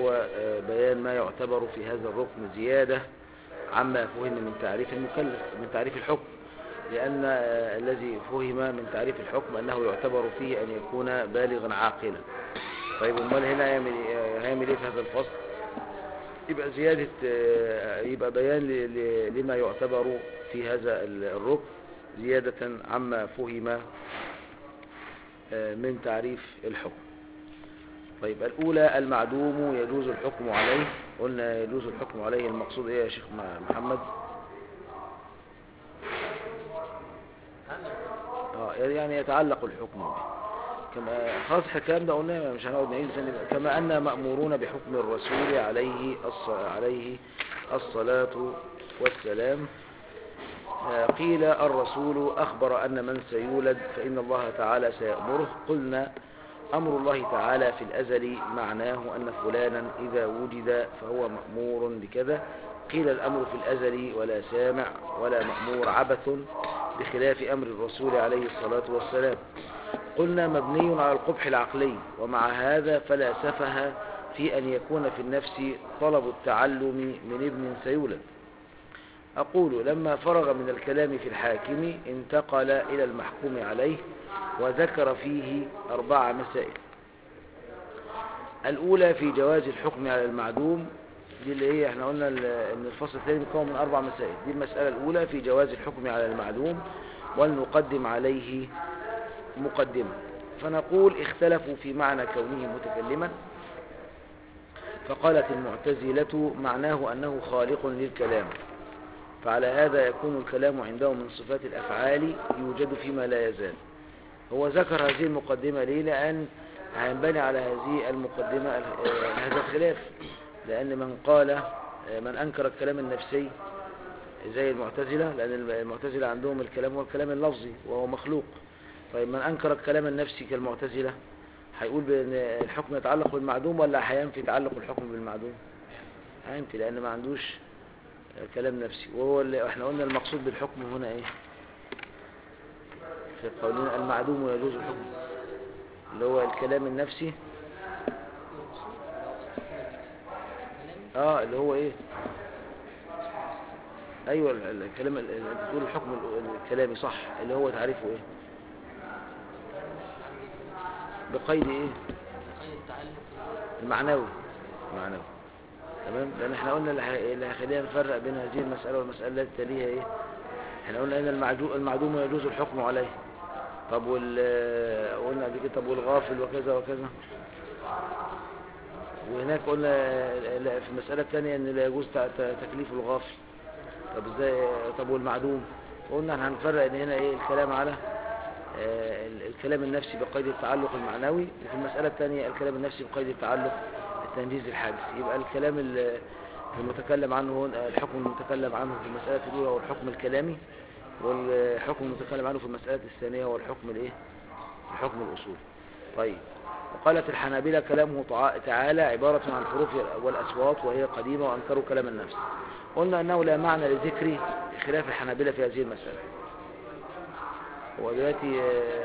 وهو بيان ما يعتبر في هذا الركن زيادة عما فهم من تعريف المكلف من تعريف الحكم لأن الذي فهم من تعريف الحكم أنه يعتبر فيه أن يكون بالغا عاقلا طيب امال هنا هيعمل هيعمل ايه في هذا الفصل يبقى زيادة يبقى بيان لما يعتبر في هذا الركن زيادة عما فهم من تعريف الحكم طيب الأولى المعدوم يجوز الحكم عليه قلنا يجوز الحكم عليه المقصود ايه يا شيخ محمد اه يعني يتعلق الحكم به كما خلاص الكلام ده قلنا مش هنقعد نعيد كما أن مأمورون بحكم الرسول عليه عليه الصلاة والسلام قيل الرسول أخبر أن من سيولد فإن الله تعالى سيأمره قلنا أمر الله تعالى في الأزل معناه أن فلانا إذا وجد فهو مأمور بكذا قيل الأمر في الأزل ولا سامع ولا مأمور عبث بخلاف أمر الرسول عليه الصلاة والسلام قلنا مبني على القبح العقلي ومع هذا فلا سفه في أن يكون في النفس طلب التعلم من ابن سيولد أقول لما فرغ من الكلام في الحاكم انتقل إلى المحكوم عليه وذكر فيه أربع مسائل الأولى في جواز الحكم على المعدوم دي اللي هي احنا قلنا ان الفصل الثاني بيتكون من أربع مسائل دي المسألة الأولى في جواز الحكم على المعدوم ولنقدم عليه مقدمة فنقول اختلفوا في معنى كونه متكلما فقالت المعتزلة معناه أنه خالق للكلام فعلى هذا يكون الكلام عندهم من صفات الأفعال يوجد فيما لا يزال هو ذكر هذه المقدمة ليه لأن هينبني على هذه المقدمة هذا الخلاف لأن من قال من أنكر الكلام النفسي زي المعتزلة لأن المعتزلة عندهم الكلام هو الكلام اللفظي وهو مخلوق طيب من أنكر الكلام النفسي كالمعتزلة هيقول بأن الحكم يتعلق بالمعدوم ولا هينفي تعلق الحكم بالمعدوم هينفي لأن ما عندوش كلام نفسي وهو اللي احنا قلنا المقصود بالحكم هنا ايه في قولنا المعدوم يجوز الحكم اللي هو الكلام النفسي اه اللي هو ايه ايوه الكلام انت بتقول الحكم الكلامي صح اللي هو تعريفه ايه بقيد ايه المعنوي المعنوي تمام لان احنا قلنا اللي هيخلينا نفرق بين هذه المسألة والمسألة التي تليها ايه احنا قلنا ان المعدوم يجوز الحكم عليه طب وال قلنا قبل كده طب والغافل وكذا وكذا وهناك قلنا في المسألة الثانية ان لا يجوز تكليف الغافل طب ازاي طب والمعدوم قلنا هنفرق ان هنا ايه الكلام على الكلام النفسي بقيد التعلق المعنوي وفي المسألة الثانية الكلام النفسي بقيد التعلق التنجيز الحادث يبقى الكلام المتكلم عنه الحكم المتكلم عنه في المسألة الأولى هو الحكم الكلامي والحكم المتكلم عنه في المسألة الثانية هو الحكم الايه الحكم الأصول طيب وقالت الحنابلة كلامه تعالى عبارة عن الحروف والأصوات وهي قديمة وأنكروا كلام النفس قلنا أنه لا معنى لذكر خلاف الحنابلة في هذه المسألة ودلوقتي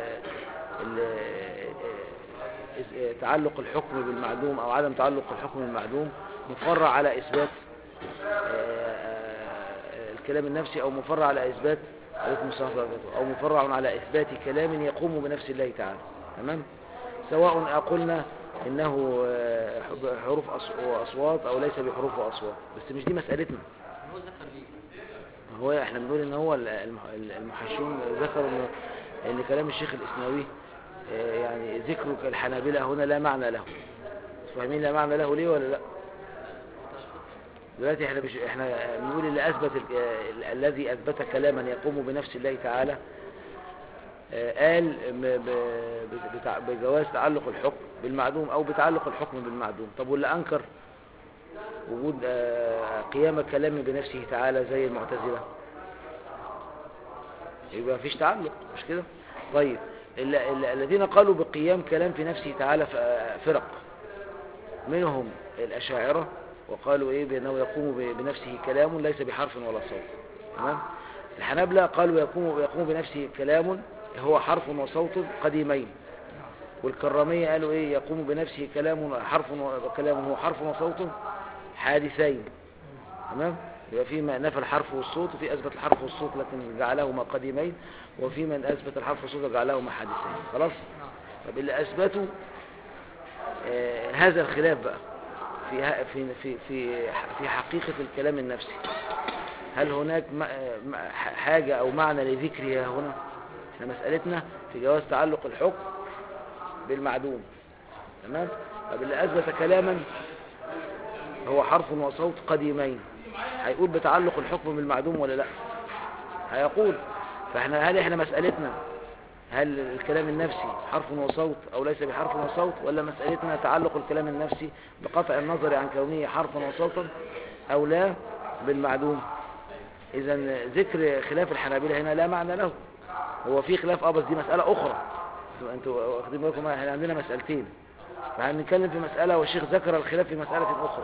تعلق الحكم بالمعدوم أو عدم تعلق الحكم بالمعدوم مفرع على إثبات الكلام النفسي أو مفرع على إثبات عليكم السلام أو مفرع على إثبات كلام يقوم بنفس الله تعالى تمام سواء قلنا إنه حروف وأصوات أو ليس بحروف وأصوات بس مش دي مسألتنا هو احنا بنقول ان هو المحشون ذكروا ان كلام الشيخ الاسناوي يعني ذكر الحنابلة هنا لا معنى له فاهمين لا معنى له ليه ولا لا دلوقتي احنا بش... احنا بنقول اللي اثبت ال... الذي اثبت كلاما يقوم بنفس الله تعالى قال بجواز تعلق الحكم بالمعدوم او بتعلق الحكم بالمعدوم طب واللي انكر وجود قيام الكلام بنفسه تعالى زي المعتزلة يبقى مفيش تعلق مش كده طيب الذين قالوا بقيام كلام في نفسه تعالى فرق منهم الأشاعرة وقالوا إيه بأنه يقوم بنفسه كلام ليس بحرف ولا صوت تمام الحنابلة قالوا يقوم, يقوم بنفسه كلام هو حرف وصوت قديمين والكرامية قالوا ايه يقوم بنفسه كلام حرف و- كلام هو حرف وصوت حادثين تمام يبقى في ما نفى الحرف والصوت وفي اثبت الحرف والصوت لكن جعلهما قديمين وفي من اثبت الحرف والصوت وجعلهما حادثين خلاص طب اللي اثبتوا آه هذا الخلاف بقى في ه- في في في في حقيقة الكلام النفسي هل هناك م- م- حاجة أو معنى لذكرها هنا احنا مسألتنا في جواز تعلق الحكم بالمعدوم تمام طب اللي أثبت كلاما هو حرف وصوت قديمين هيقول بتعلق الحكم بالمعدوم ولا لا هيقول فاحنا هل احنا مسألتنا هل الكلام النفسي حرف وصوت او ليس بحرف وصوت ولا مسألتنا تعلق الكلام النفسي بقطع النظر عن كونه حرفا وصوتا او لا بالمعدوم اذا ذكر خلاف الحنابلة هنا لا معنى له هو في خلاف اه بس دي مسألة اخرى انتوا- انتوا واخدين بالكم احنا عندنا مسألتين فهنتكلم في مسألة والشيخ ذكر الخلاف في مسألة اخرى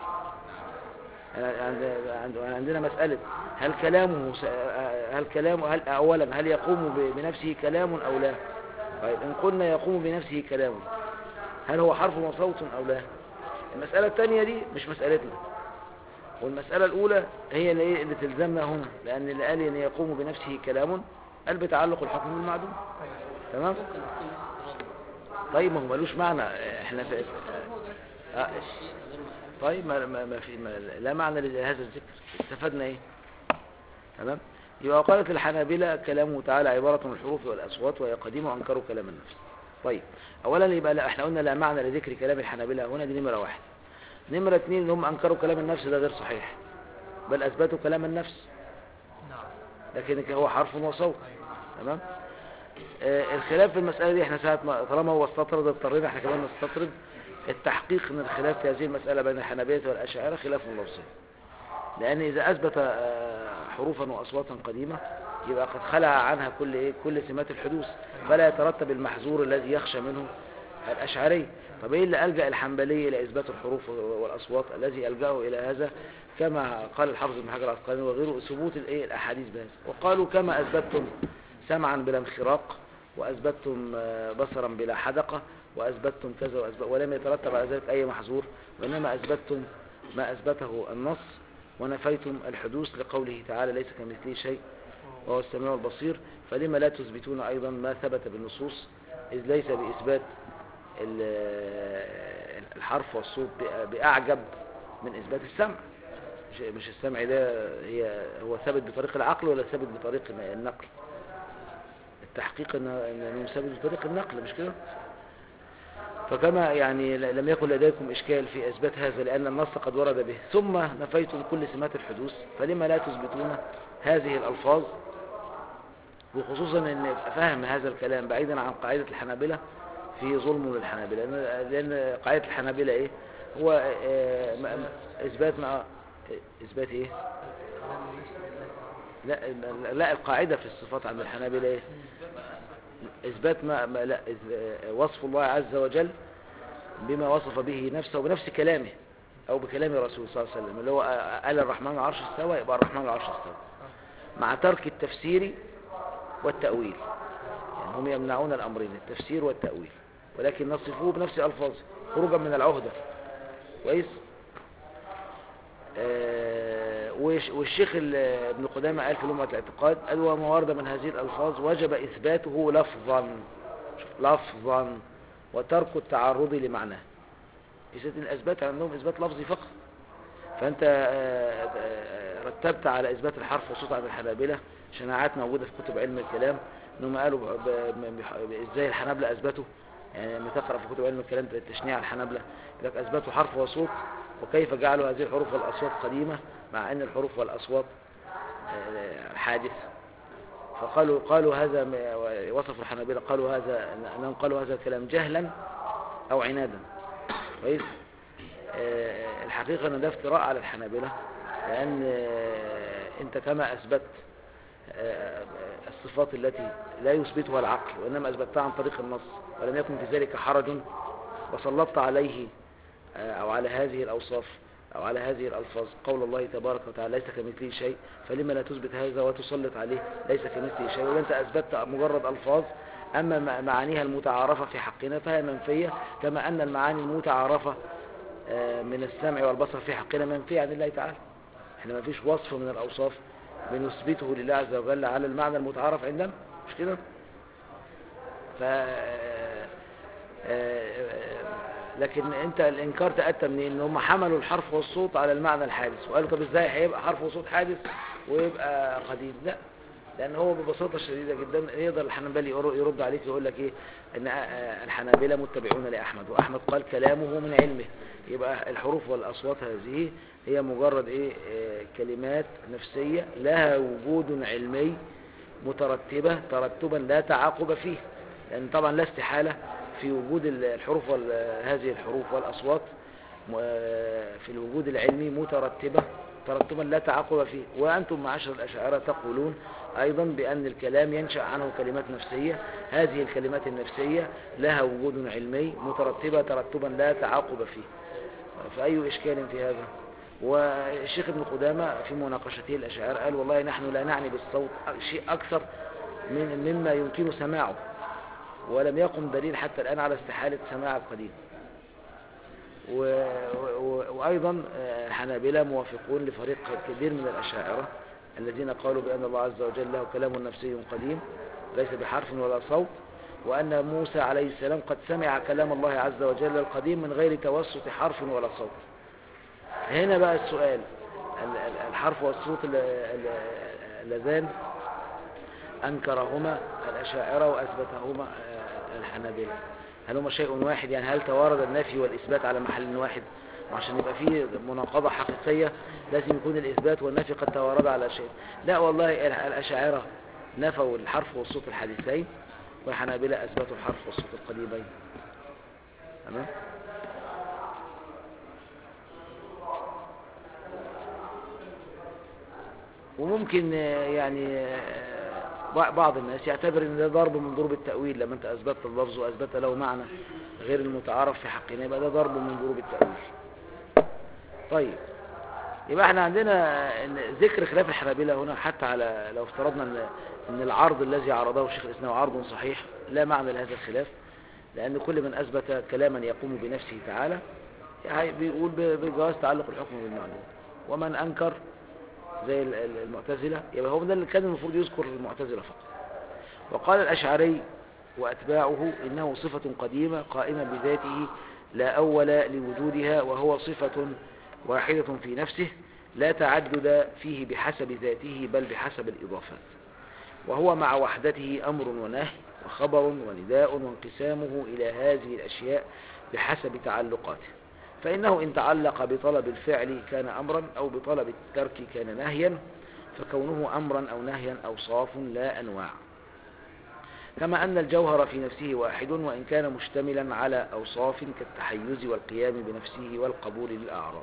عند- عند- عندنا مسألة هل كلامه س- هل كلامه هل أولا هل يقوم ب- بنفسه كلام أو لا طيب إن قلنا يقوم بنفسه كلام هل هو حرف وصوت أو لا المسألة الثانية دي مش مسألتنا والمسألة الأولى هي اللي إيه اللي تلزمنا هنا لأن اللي قال إن يقوم بنفسه كلام قال بتعلق الحكم بالمعدوم تمام ممكن تكون نفس الرد طيب ما هو ملوش معنى احنا في آه، غير ما طيب ما, ما, ما في ما لا معنى لهذا الذكر استفدنا ايه تمام يبقى قالت الحنابلة كلامه تعالى عبارة عن الحروف والأصوات وهي قديمة وأنكروا كلام النفس طيب أولا يبقى لا احنا قلنا لا معنى لذكر كلام الحنابلة هنا دي نمرة واحد نمرة اتنين ان هم أنكروا كلام النفس ده غير صحيح بل أثبتوا كلام النفس نعم لكن هو حرف وصوت تمام آه الخلاف في المسألة دي احنا ساعة ما طالما هو استطرد اضطرينا احنا كمان نستطرد التحقيق ان الخلاف في هذه المسألة بين الحنابلة والأشاعرة خلاف لفظي لأن إذا أثبت آه، حروفا وأصواتا قديمة يبقى قد خلع عنها كل إيه كل سمات الحدوث فلا يترتب المحظور الذي يخشى منه الأشعري طب إيه اللي ألجأ الحنبلي إلى إثبات الحروف والأصوات الذي ألجأه إلى هذا كما قال الحافظ بن حجر العسقلاني وغيره ثبوت الإيه الأحاديث بهذا وقالوا كما أثبتتم سمعا بلا انخراق وأثبتتم آه، بصرا بلا حدقة وأثبتتم كذا وأثبت ولم يترتب على ذلك أي محظور وإنما أثبتتم ما أثبته النص ونفيتم الحدوث لقوله تعالى ليس كمثله شيء وهو السميع البصير فلما لا تثبتون أيضا ما ثبت بالنصوص إذ ليس بإثبات ال- الحرف والصوت بأ- بأعجب من إثبات السمع مش- مش السمع ده هي هو ثابت بطريق العقل ولا ثابت بطريق النقل التحقيق إن- انه ثابت بطريق النقل مش كده فكما يعني ل- لم يكن لديكم إشكال في إثبات هذا لأن النص قد ورد به ثم نفيتم كل سمات الحدوث فلما لا تثبتون هذه الألفاظ وخصوصا أن فهم هذا الكلام بعيدا عن قاعدة الحنابلة في ظلم للحنابلة لأن- لأن قاعدة الحنابلة إيه هو آه، م- م- إثبات ما إثبات إيه كلام النفس بالله لا لا القاعدة في الصفات عند الحنابلة إيه إثبات ما, ما لا إث- آه، وصف الله عز وجل بما وصف به نفسه وبنفس كلامه أو بكلام الرسول صلى الله عليه وسلم اللي هو آه، قال الرحمن على العرش استوى يبقى الرحمن على العرش استوى مع ترك التفسير والتأويل يعني هم يمنعون الأمرين التفسير والتأويل ولكن نصفوه بنفس ألفاظه خروجا من العهدة كويس آه، وش- والشيخ ال- ابن قدامة قال في لمعة الاعتقاد قال وما ورد من هذه الألفاظ وجب إثباته لفظا شوف، لفظا وترك التعرض لمعناه إذا الأثبات عندهم إثبات لفظي فقط فأنت آه، آه، رتبت على إثبات الحرف والصوت عند الحنابلة شناعات موجودة في كتب علم الكلام إنهم قالوا ب- ب- ب- إزاي الحنابلة أثبتوا يعني لما تقرأ في كتب علم الكلام التشنيع الحنابلة يقول لك أثبتوا حرف وصوت وكيف جعلوا هذه الحروف والأصوات قديمة مع أن الحروف والأصوات آه، حادثة فقالوا قالوا هذا م- وصفوا الحنابلة قالوا هذا أنهم قالوا هذا الكلام جهلا أو عنادا كويس آه، الحقيقة أن ده افتراء على الحنابلة لأن آه، أنت كما أثبت آه، الصفات التي لا يثبتها العقل وإنما أثبتها عن طريق النص ولم يكن في ذلك حرج وسلطت عليه آه، أو على هذه الأوصاف أو على هذه الألفاظ قول الله تبارك وتعالى ليس كمثله شيء فلما لا تثبت هذا وتسلط عليه ليس كمثله شيء ولا أنت أثبتت مجرد ألفاظ أما م- معانيها المتعارفة في حقنا فهي منفية كما أن المعاني المتعارفة آه، من السمع والبصر في حقنا منفية عن الله تعالى احنا ما فيش وصف من الأوصاف بنثبته لله عز وجل على المعنى المتعارف عندنا مش كده ف آه، لكن انت الانكار تأتى منين ان هم حملوا الحرف والصوت على المعنى الحادث وقالوا طب ازاي هيبقى حرف وصوت حادث ويبقى قديم لا لان هو ببساطة شديدة جدا يقدر الحنبلي ير- يرد عليك يقول لك ايه ان آه، الحنابلة متبعون لأحمد وأحمد قال كلامه من علمه يبقى الحروف والأصوات هذه هي مجرد ايه آه، كلمات نفسية لها وجود علمي مترتبة ترتبا لا تعاقب فيه لأن طبعا لا استحالة في وجود ال- الحروف وال- هذه الحروف والأصوات م- في الوجود العلمي مترتبة ترتبا لا تعاقب فيه وأنتم معاشر الأشاعرة تقولون أيضا بأن الكلام ينشأ عنه كلمات نفسية هذه الكلمات النفسية لها وجود علمي مترتبة ترتبا لا تعاقب فيه فأي إشكال في هذا والشيخ ابن قدامة في مناقشته الأشاعرة قال والله نحن لا نعني بالصوت شيء أكثر من مما يمكن سماعه ولم يقم دليل حتى الآن على استحالة سماع القديم و... و... وأيضا آه، الحنابلة موافقون لفريق كبير من الأشاعرة الذين قالوا بأن الله عز وجل له كلام نفسي قديم ليس بحرف ولا صوت وأن موسى عليه السلام قد سمع كلام الله عز وجل القديم من غير توسط حرف ولا صوت هنا بقى السؤال ال- ال- الحرف والصوت ال- ال- اللذان أنكرهما الأشاعرة وأثبتهما آه، الحنابلة هل هما شيء واحد يعني هل توارد النفي والإثبات على محل واحد وعشان يبقى فيه مناقضة حقيقية لازم يكون الإثبات والنفي قد توارد على شيء لا والله ال- الأشاعرة نفوا الحرف والصوت الحديثين والحنابلة أثبتوا الحرف والصوت القديمين تمام وممكن آه، يعني آه، بع- بعض الناس يعتبر ان ده ضرب من ضروب التأويل لما انت اثبتت اللفظ واثبت له معنى غير المتعارف في حقنا يبقى ده ضرب من ضروب التأويل طيب يبقى احنا عندنا إن ذكر خلاف الحنابلة هنا حتى على لو افترضنا ان ان العرض الذي عرضه الشيخ الاسلام عرض صحيح لا معنى لهذا الخلاف لان كل من اثبت كلاما يقوم بنفسه تعالى يعني بيقول ب- بجواز تعلق الحكم بالمعلوم ومن انكر زي ال- ال- المعتزلة يبقى هو ده اللي كان المفروض يذكر المعتزلة فقط وقال الأشعري وأتباعه إنه صفة قديمة قائمة بذاته لا أول لوجودها وهو صفة واحدة في نفسه لا تعدد فيه بحسب ذاته بل بحسب الإضافات وهو مع وحدته أمر ونهي وخبر ونداء وانقسامه إلى هذه الأشياء بحسب تعلقاته فإنه إن تعلق بطلب الفعل كان أمرا أو بطلب الترك كان نهيا فكونه أمرا أو نهيا أوصاف لا أنواع كما أن الجوهر في نفسه واحد وإن كان مشتملا على أوصاف كالتحيز والقيام بنفسه والقبول للأعراض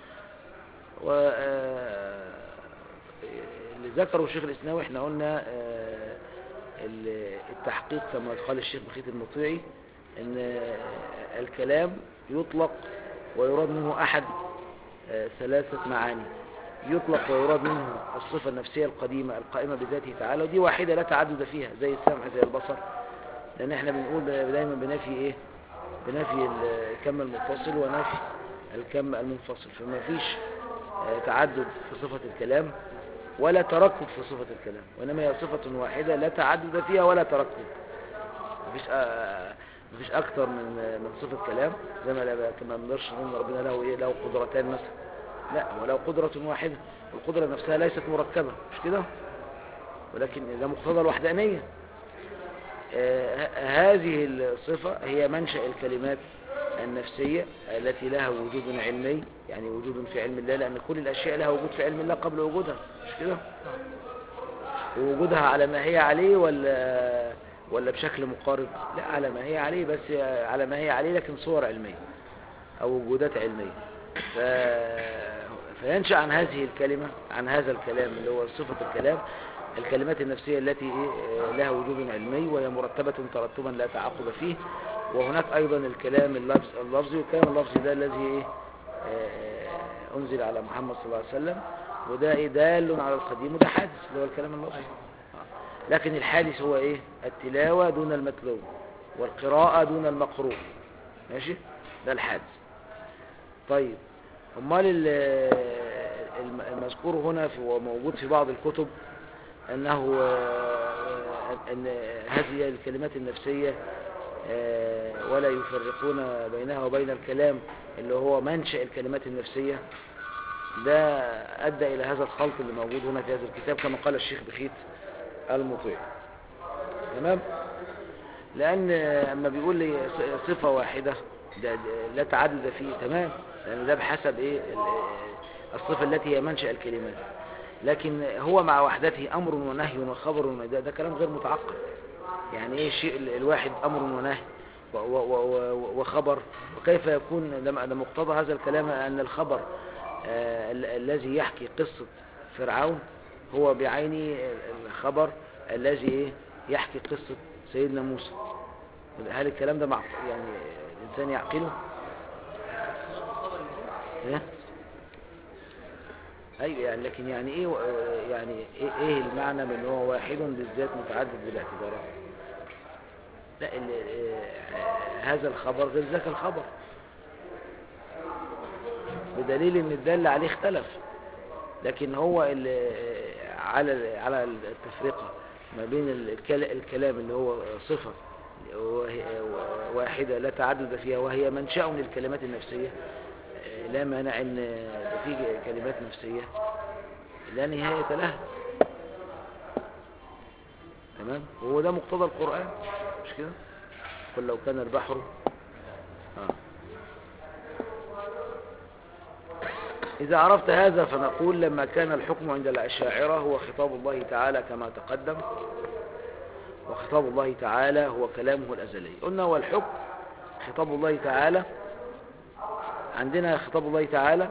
و آه، اللي ذكره الشيخ الإسناوي احنا قلنا آه، ال- التحقيق كما قال الشيخ بخيت المطيعي ان آه، الكلام يطلق ويراد منه أحد آه، ثلاثة معاني يطلق ويراد منه الصفة النفسية القديمة القائمة بذاته تعالى ودي واحدة لا تعدد فيها زي السمع زي البصر لأن احنا بنقول دايما بنفي ايه بنفي الكم المتصل ونفي الكم المنفصل فما فيش آه، تعدد في صفة الكلام ولا تركب في صفة الكلام وإنما هي صفة واحدة لا تعدد فيها ولا تركب مفيش آه، مفيش أكتر من من صفة كلام زي ما لا- كما بنقدرش نقول إن ربنا له إيه له قدرتان مثلا لا ولو قدرة واحدة القدرة نفسها ليست مركبة مش كده ولكن ده مقتضى الوحدانية آه، ه- هذه الصفة هي منشأ الكلمات النفسية التي لها وجود علمي يعني وجود في علم الله لأن كل الأشياء لها وجود في علم الله قبل وجودها مش كده ووجودها على ما هي عليه ولا ولا بشكل مقارب لا على ما هي عليه بس على ما هي عليه لكن صور علمية أو وجودات علمية ف... فينشأ عن هذه الكلمة عن هذا الكلام اللي هو صفة الكلام الكلمات النفسية التي إيه، لها وجود علمي وهي مرتبة ترتبا لا تعاقب فيه وهناك أيضا الكلام اللفظ اللفظي والكلام اللفظي ده الذي إيه، آه، أنزل على محمد صلى الله عليه وسلم وده إيه دال على القديم وده حادث اللي هو الكلام اللفظي لكن الحادث هو ايه التلاوة دون المتلو والقراءة دون المقروء ماشي ده الحادث طيب امال ال- الم- المذكور هنا في وموجود في بعض الكتب انه آه، ان هذه الكلمات النفسية آه، ولا يفرقون بينها وبين الكلام اللي هو منشأ الكلمات النفسية ده أدى إلى هذا الخلط اللي موجود هنا في هذا الكتاب كما قال الشيخ بخيت المطيع تمام لأن أما بيقول لي ص- صفة واحدة ده ده لا تعدد فيه تمام لأن ده بحسب إيه ال- الصفة التي هي منشأ الكلمات لكن هو مع وحدته أمر ونهي وخبر ونهي ده, ده كلام غير متعقل يعني إيه الشيء ال- الواحد أمر ونهي و- و- و- وخبر وكيف يكون لما ده مقتضى هذا الكلام أن الخبر آه، ال- الذي يحكي قصة فرعون هو بعينه الخبر الذي إيه؟ يحكي قصة سيدنا موسى هل الكلام ده مع يعني الإنسان يعقله؟ إيه؟ أيوة يعني لكن يعني إيه و- يعني إيه, إيه المعنى من هو واحد بالذات متعدد بالاعتبارات؟ لا ال- آه، هذا الخبر غير ذاك الخبر بدليل ان الدال عليه اختلف لكن هو ال- على على التفرقة ما بين الكل- الكلام اللي هو صفة وهي- واحدة لا تعدد فيها وهي منشأ للكلمات النفسية لا مانع ان في كلمات نفسية لا نهاية لها تمام وهو ده مقتضى القرآن مش كده قل لو كان البحر آه. إذا عرفت هذا فنقول لما كان الحكم عند الأشاعرة هو خطاب الله تعالى كما تقدم وخطاب الله تعالى هو كلامه الأزلي قلنا والحكم خطاب الله تعالى عندنا خطاب الله تعالى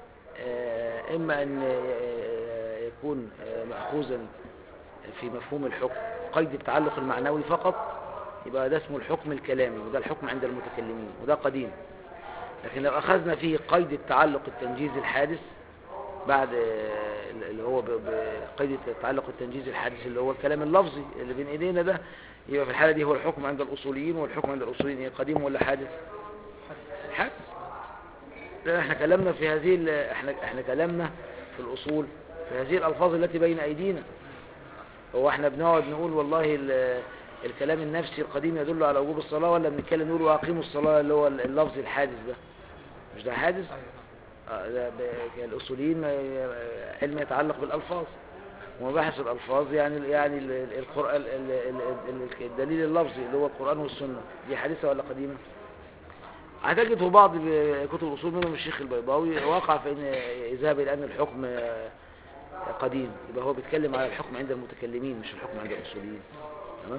آه، إما أن آه، يكون آه، مأخوذا في مفهوم الحكم قيد التعلق المعنوي فقط يبقى ده اسمه الحكم الكلامي وده الحكم عند المتكلمين وده قديم لكن لو أخذنا فيه قيد التعلق التنجيزي الحادث بعد آه، اللي هو ب- بقيد التعلق التنجيزي الحادث اللي هو الكلام اللفظي اللي بين ايدينا ده يبقى في الحالة دي هو الحكم عند الأصوليين والحكم عند الأصوليين ايه قديم ولا حادث حادث لأن احنا كلامنا في هذه ال- احنا احنا كلامنا في الأصول في هذه الألفاظ التي بين أيدينا هو احنا بنقعد نقول والله ال- الكلام النفسي القديم يدل على وجوب الصلاة ولا بنتكلم نقول واقيموا الصلاة اللي هو اللفظ الحادث ده مش ده حادث آه، ده ب- الأصوليين ما- علم يتعلق بالألفاظ ومباحث الألفاظ يعني يعني ال- ال- القرآن ال- ال- ال- الدليل اللفظي اللي هو القرآن والسنة دي حديثة ولا قديمة؟ هتجد في بعض ب- كتب الأصول منهم الشيخ البيضاوي وقع في إن يذهب إلى أن الحكم آه، قديم يبقى هو بيتكلم على الحكم عند المتكلمين مش الحكم عند الأصوليين تمام؟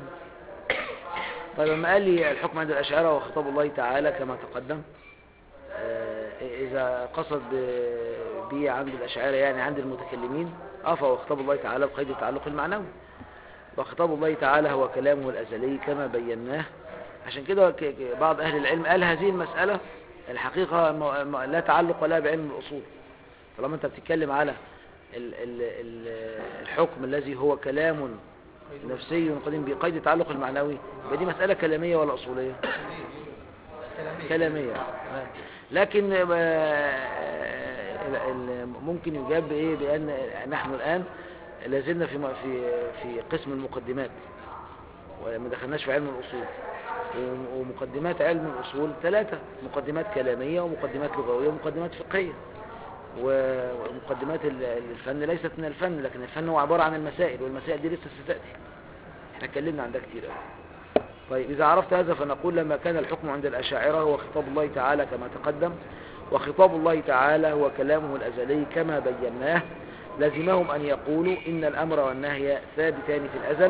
طيب لما قال لي الحكم عند الأشاعرة وخطاب الله تعالى كما تقدم آه، إذا قصد ب- بيه عند الأشاعرة يعني عند المتكلمين اه فهو خطاب الله تعالى بقيد التعلق المعنوي وخطاب الله تعالى هو كلامه الأزلي كما بيناه عشان كده ك- ك- بعض أهل العلم قال هذه المسألة الحقيقة م- م- لا تعلق لها بعلم الأصول طالما أنت بتتكلم على ال- ال- ال- الحكم الذي هو كلام نفسي قديم بقيد التعلق المعنوي يبقى دي مسألة كلامية ولا أصولية كلامية لكن آه، ال- ال- ممكن يجاب بإيه بأن نحن الآن لازلنا في م- في في قسم المقدمات وما دخلناش في علم الأصول و- ومقدمات علم الأصول ثلاثة مقدمات كلامية ومقدمات لغوية ومقدمات فقهية و- ومقدمات ال- الفن ليست من الفن لكن الفن هو عبارة عن المسائل والمسائل دي لسه ستأتي احنا اتكلمنا عن ده كتير قوي طيب إذا عرفت هذا فنقول لما كان الحكم عند الأشاعرة هو خطاب الله تعالى كما تقدم وخطاب الله تعالى هو كلامه الأزلي كما بيناه لزمهم أن يقولوا إن الأمر والنهي ثابتان في الأزل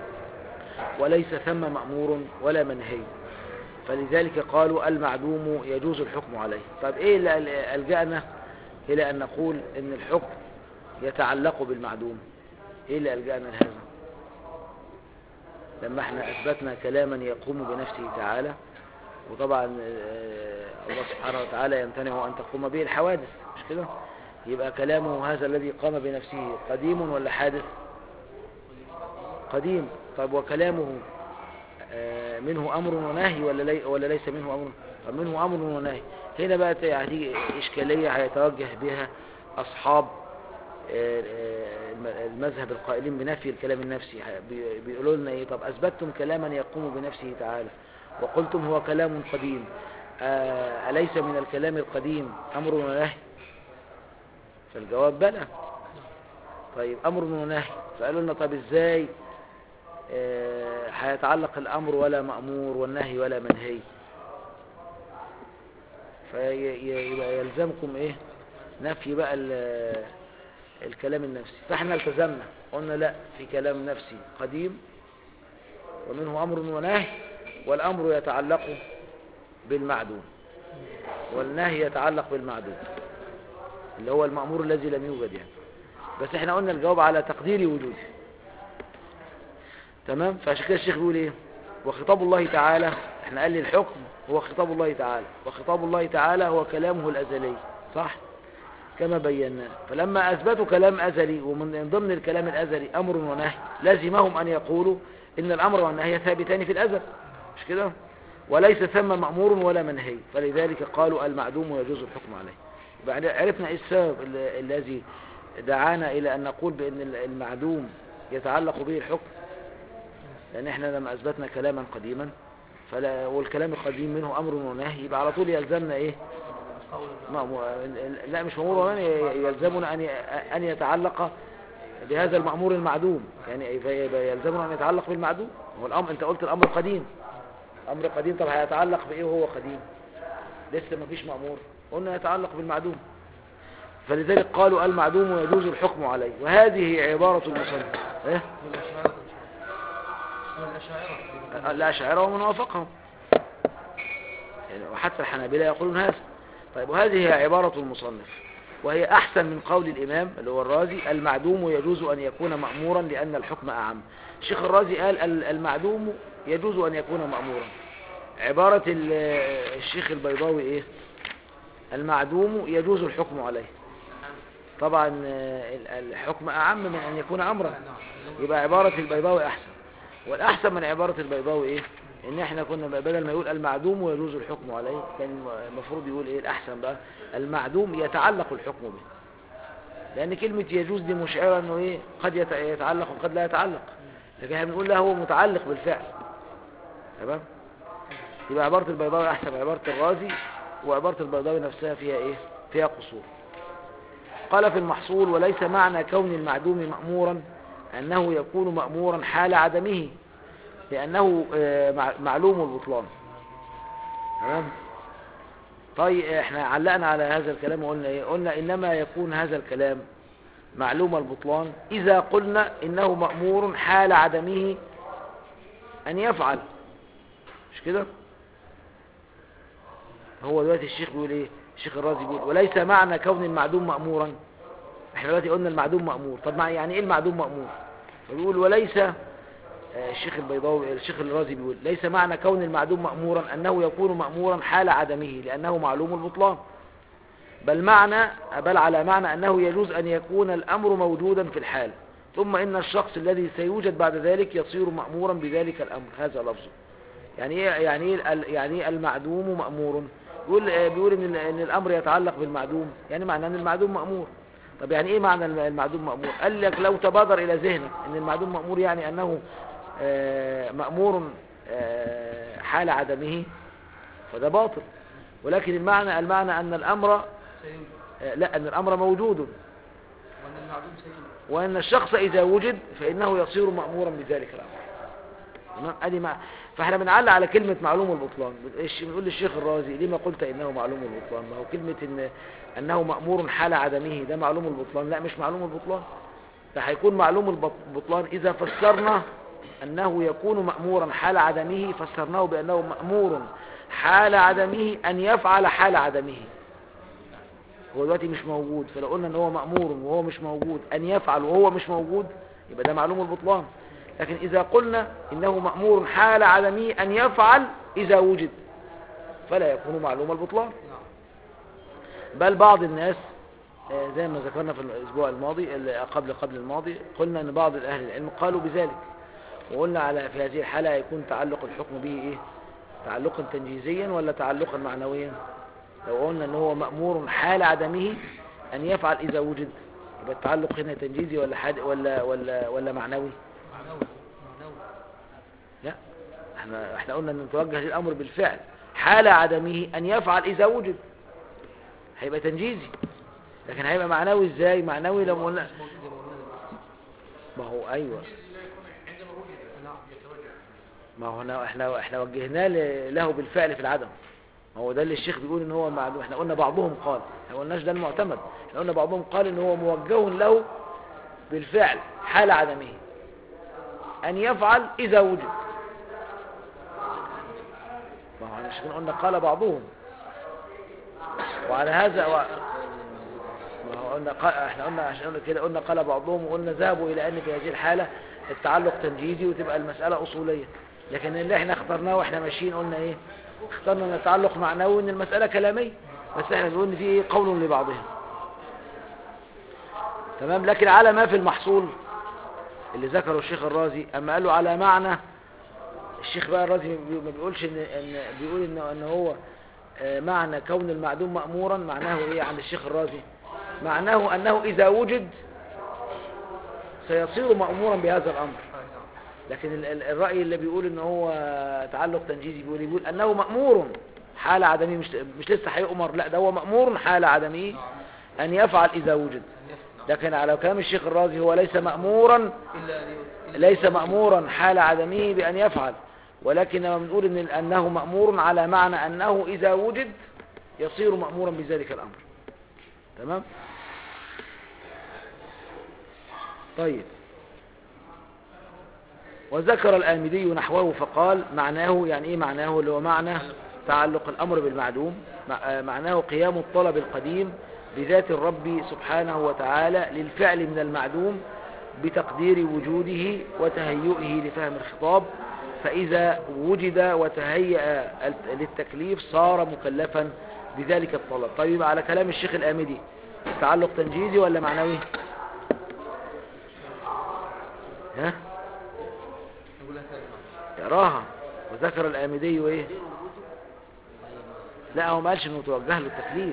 وليس ثم مأمور ولا منهي فلذلك قالوا المعدوم يجوز الحكم عليه طيب إيه اللي ألجأنا إلى أن نقول إن الحكم يتعلق بالمعدوم إيه اللي ألجأنا لهذا لما احنا أثبتنا كلاما يقوم بنفسه تعالى وطبعا آه، الله سبحانه وتعالى يمتنع أن تقوم به الحوادث مش كده يبقى كلامه هذا الذي قام بنفسه قديم ولا حادث قديم طيب وكلامه آه، منه أمر ونهي ولا, لي ولا ليس منه أمر طب منه أمر ونهي هنا بقى هتيجي إشكالية هيتوجه بها أصحاب آه، آه، الم- المذهب القائلين بنفي الكلام النفسي ه- بي- بيقولوا لنا ايه طب اثبتتم كلاما يقوم بنفسه تعالى وقلتم هو كلام قديم آه، أليس من الكلام القديم أمر ونهي فالجواب بلى طيب أمر ونهي فقالوا لنا طب ازاي آه، هيتعلق الأمر ولا مأمور والنهي ولا منهي فيبقى يلزمكم ايه نفي بقى ال- الكلام النفسي فاحنا التزمنا قلنا لا في كلام نفسي قديم ومنه أمر ونهي والأمر يتعلق بالمعدوم والنهي يتعلق بالمعدوم اللي هو المأمور الذي لم يوجد يعني بس احنا قلنا الجواب على تقدير وجوده تمام فعشان كده الشيخ بيقول ايه وخطاب الله تعالى احنا قال لي الحكم هو خطاب الله تعالى وخطاب الله تعالى هو كلامه الأزلي صح كما بينا فلما أثبتوا كلام أزلي ومن ضمن الكلام الأزلي أمر ونهي لازمهم أن يقولوا إن الأمر والنهي ثابتان في الأزل مش كده وليس ثم مأمور ولا منهي فلذلك قالوا المعدوم يجوز الحكم عليه يبقى عرفنا إيه السبب ال- الذي دعانا إلى أن نقول بأن ال- المعدوم يتعلق به الحكم لأن احنا لما أثبتنا كلاما قديما فلا والكلام القديم منه أمر ونهي يبقى على طول يلزمنا إيه قول ما مو- لا مش مأمور ولا نهي، يلزمنا أن ي- أن يتعلق بهذا المأمور المعدوم يعني فيبقى يلزمنا أن يتعلق بالمعدوم هو الأمر أنت قلت الأمر قديم أمر قديم طب هيتعلق بإيه وهو قديم لسه ما فيش مأمور قلنا يتعلق بالمعدوم فلذلك قالوا المعدوم يجوز الحكم عليه وهذه عبارة المصنف إيه؟ والأشاعرة والأشاعرة الأشاعرة ومن وافقهم يعني وحتى الحنابلة يقولون هذا طيب وهذه هي عبارة المصنف وهي أحسن من قول الإمام اللي هو الرازي المعدوم يجوز أن يكون مأمورا لأن الحكم أعم الشيخ الرازي قال ال- المعدوم يجوز أن يكون مأمورا عبارة ال- الشيخ البيضاوي إيه المعدوم يجوز الحكم عليه طبعا آه، ال- الحكم أعم من أن يكون أمرا يبقى عبارة البيضاوي أحسن والأحسن من عبارة البيضاوي إيه إن إحنا كنا بدل ما يقول المعدوم ويجوز الحكم عليه كان المفروض يقول إيه الأحسن بقى المعدوم يتعلق الحكم به لأن كلمة يجوز دي مشعرة إنه إيه قد يت- يتعلق وقد لا يتعلق لكن احنا بنقول له هو متعلق بالفعل تمام يبقى عبارة البيضاوي أحسن من عبارة الرازي وعبارة البيضاوي نفسها فيها إيه فيها قصور قال في المحصول وليس معنى كون المعدوم مأمورا أنه يكون مأمورا حال عدمه لأنه آه، مع- معلوم البطلان تمام طيب احنا علقنا على هذا الكلام وقلنا ايه قلنا انما يكون هذا الكلام معلوم البطلان اذا قلنا انه مأمور حال عدمه ان يفعل مش كده هو دلوقتي الشيخ بيقول ايه الشيخ الرازي بيقول وليس معنى كون المعدوم مأمورا احنا دلوقتي قلنا المعدوم مأمور طب مع يعني ايه المعدوم مأمور فبيقول وليس آه، الشيخ البيضاوي الشيخ الرازي بيقول ليس معنى كون المعدوم مأمورا أنه يكون مأمورا حال عدمه لأنه معلوم البطلان بل معنى بل على معنى أنه يجوز أن يكون الأمر موجودا في الحال ثم إن الشخص الذي سيوجد بعد ذلك يصير مأمورا بذلك الأمر هذا لفظه يعني ايه يعني ايه ال- يعني ايه المعدوم مأمور بيقول آه، بيقول ان ال- ان الامر يتعلق بالمعدوم يعني معناه ان المعدوم مأمور طب يعني ايه معنى الم- المعدوم مأمور قال لك لو تبادر الى ذهنك ان المعدوم مأمور يعني انه آه، مأمور آه، حال عدمه فده باطل ولكن المعنى المعنى ان الامر سيوجد آه، لا ان الامر موجود وأن المعدوم سيوجد وان الشخص اذا وجد فانه يصير مأمورا بذلك الامر تمام ادي مع فاحنا بنعلق على كلمة معلوم البطلان إيش- بنقول للشيخ الرازي لما قلت انه معلوم البطلان ما هو كلمة ان انه مأمور حال عدمه ده معلوم البطلان لا مش معلوم البطلان ده هيكون معلوم البط- البطلان اذا فسرنا انه يكون مأمورا حال عدمه فسرناه بانه مأمور حال عدمه ان يفعل حال عدمه هو دلوقتي مش موجود فلو قلنا ان هو مأمور وهو مش موجود ان يفعل وهو مش موجود يبقى ده معلوم البطلان لكن إذا قلنا إنه مأمور حال عدمه أن يفعل إذا وجد فلا يكون معلوم البطلان نعم بل بعض الناس آه، زي ما ذكرنا في الأسبوع الماضي اللي قبل قبل الماضي قلنا أن بعض أهل العلم قالوا بذلك وقلنا على في هذه الحالة يكون تعلق الحكم به ايه تعلقا تنجيزيا ولا تعلقا معنويا لو قلنا ان هو مأمور حال عدمه ان يفعل اذا وجد يبقى التعلق هنا تنجيزي ولا حاد ولا ولا ولا معنوي معنوي معنوي لا احنا احنا قلنا ان توجه الامر بالفعل حال عدمه ان يفعل اذا وجد هيبقى تنجيزي لكن هيبقى معنوي ازاي معنوي لو قلنا مش موجود زي ما قلنا دلوقتي ما هو ايوه نعم ما هو احنا احنا احنا وجهناه ل- له بالفعل في العدم ما هو ده اللي الشيخ بيقول ان هو معلوم احنا قلنا بعضهم قال احنا ما قلناش ده المعتمد احنا قلنا بعضهم قال ان هو موجه له بالفعل حال عدمه ان يفعل اذا وجد ما هو مش كنا قلنا قال بعضهم وعلى هذا و... ما هو قلنا قال... احنا قلنا عشان قلنا كده قلنا قال بعضهم وقلنا ذهبوا الى ان في هذه الحاله التعلق تنجيزي وتبقى المساله اصوليه لكن اللي احنا اخترناه واحنا ماشيين قلنا ايه اخترنا ان التعلق معنوي ان المساله كلاميه بس احنا بنقول ان في ايه قول لبعضهم تمام لكن على ما في المحصول اللي ذكره الشيخ الرازي اما قال له على معنى الشيخ بقى الرازي ما ما بيقولش ان ان بيقول ان ان هو آه، معنى كون المعدوم مأمورا معناه ايه عند الشيخ الرازي معناه انه اذا وجد سيصير مأمورا بهذا الامر لكن ال- ال- الرأي اللي بيقول ان هو تعلق تنجيزي بيقول يقول انه مأمور حال عدمه مش مش لسه هيؤمر لا ده هو مأمور حال عدمه ان يفعل اذا وجد لكن على كلام الشيخ الرازي هو ليس مأمورا إلا لي- ليس مأمورا حال عدمه بأن يفعل ولكن لما بنقول إن أنه مأمور على معنى أنه إذا وجد يصير مأمورا بذلك الأمر تمام طيب وذكر الآمدي نحوه فقال معناه يعني إيه معناه اللي هو معنى تعلق الأمر بالمعدوم مع- آه، معناه قيام الطلب القديم بذات الرب سبحانه وتعالى للفعل من المعدوم بتقدير وجوده وتهيئه لفهم الخطاب فإذا وجد وتهيأ الت- للتكليف صار مكلفا بذلك الطلب طيب على كلام الشيخ الآمدي تعلق تنجيزي ولا معنوي ها نقولها ثالث مرة. يراها وذكر الآمدي ايه لا هو ما قالش انه توجه له التكليف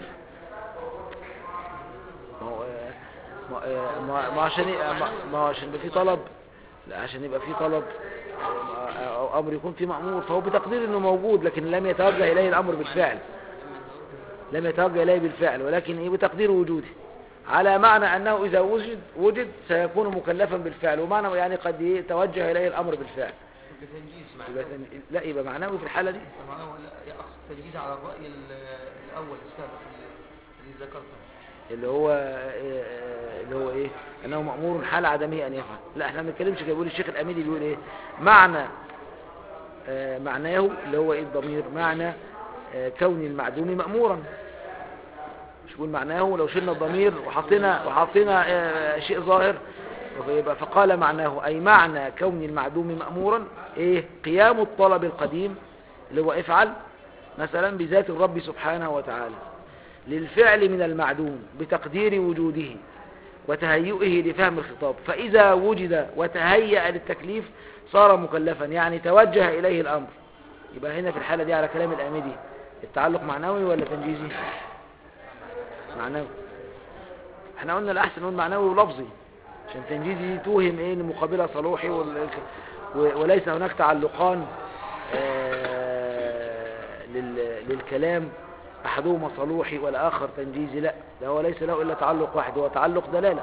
ما هو آه، ما آه، ما ما عشان ي- ما- ما هو عشان يبقى في طلب لا عشان يبقى في طلب آه، او امر يكون في مأمور فهو بتقدير انه موجود لكن لم يتوجه اليه الامر بالفعل لم يتوجه اليه بالفعل ولكن ايه بتقدير وجوده على معنى انه اذا وجد وجد سيكون مكلفا بالفعل ومعنى يعني قد إيه توجه اليه الامر بالفعل يبقى تنجيز يبقى معناه تن- لا يبقى معنوي في الحالة دي معناه لا أقصد تنجيز على الرأي ال- الأول السابق اللي- اللي ذكرته اللي هو آه، اللي هو ايه انه مأمور حال عدمه ان يفعل لا احنا ما بنتكلمش كده بيقول الشيخ الاميدي بيقول ايه معنى آه، معناه اللي هو ايه الضمير معنى آه، كون المعدوم مأمورا مش بيقول معناه لو شلنا الضمير وحطينا وحطينا آه، شيء ظاهر يبقى فقال معناه اي معنى كون المعدوم مأمورا ايه قيام الطلب القديم اللي هو افعل مثلا بذات الرب سبحانه وتعالى للفعل من المعدوم بتقدير وجوده وتهيئه لفهم الخطاب فإذا وجد وتهيأ للتكليف صار مكلفا يعني توجه إليه الأمر يبقى هنا في الحالة دي على كلام الآمدي التعلق معنوي ولا تنجيزي معنوي احنا قلنا الأحسن نقول معنوي ولفظي عشان تنجيزي دي توهم ايه المقابلة صلوحي وال- و- وليس هناك تعلقان آه، لل- للكلام أحدهما صلوحي والآخر تنجيزي لا ده هو ليس له إلا تعلق واحد هو تعلق دلالة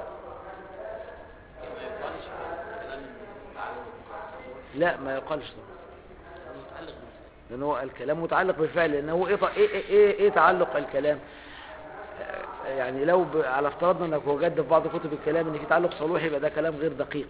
لا ما يقالش طبعا لأن هو الكلام متعلق بالفعل لأن هو إيه, ط- إيه, إيه, إيه, إيه تعلق الكلام آه، يعني لو ب... على افتراضنا انك وجدت في بعض كتب الكلام ان في تعلق صلوحي يبقى ده كلام غير دقيق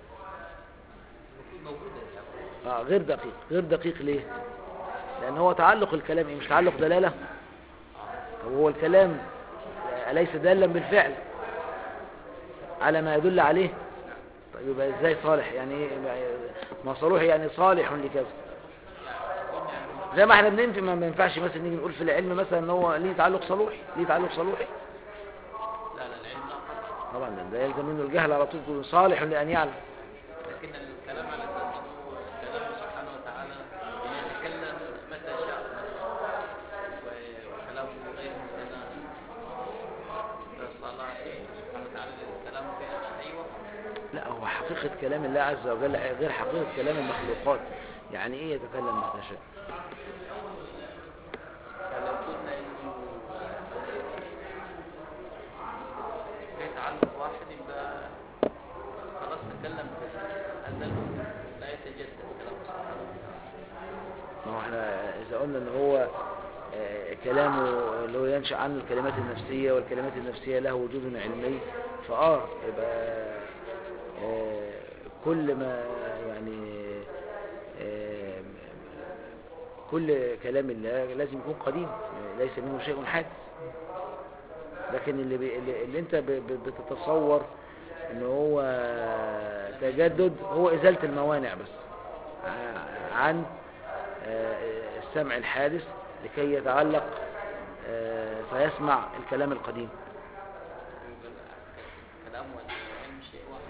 اه غير دقيق غير دقيق ليه لان هو تعلق الكلام إيه؟ مش تعلق دلالة طب هو الكلام أليس دالا بالفعل على ما يدل عليه طيب يبقى ازاي صالح يعني ايه ما صالح يعني صالح لكذا زي ما احنا بننفي ما ما ينفعش مثلا نيجي نقول في العلم مثلا ان هو ليه تعلق صلوحي ليه تعلق صلوحي لا لا العلم لا قدر طبعا ده يلزم منه الجهل على طول يكون صالح لان يعلم لكن الكلام على حقيقة كلام الله عز وجل غير حقيقة كلام المخلوقات يعني ايه يتكلم متى شاء فلو قلنا انه في تعلق واحد يبقى خلاص تكلم بأزل لا يتجدد كلام سبحانه ما هو احنا اذا قلنا ان هو آه، كلامه اللي هو ينشأ عنه الكلمات النفسية والكلمات النفسية له وجود علمي فاه يبقى آه، كل ما يعني آه، كل كلام الله لازم يكون قديم ليس منه شيء حادث لكن اللي, بي اللي اللي انت ب- ب- بتتصور ان هو تجدد هو ازالة الموانع بس ع- عن آه، السمع الحادث لكي يتعلق آه، فيسمع الكلام القديم كلام والعلم شيء واحد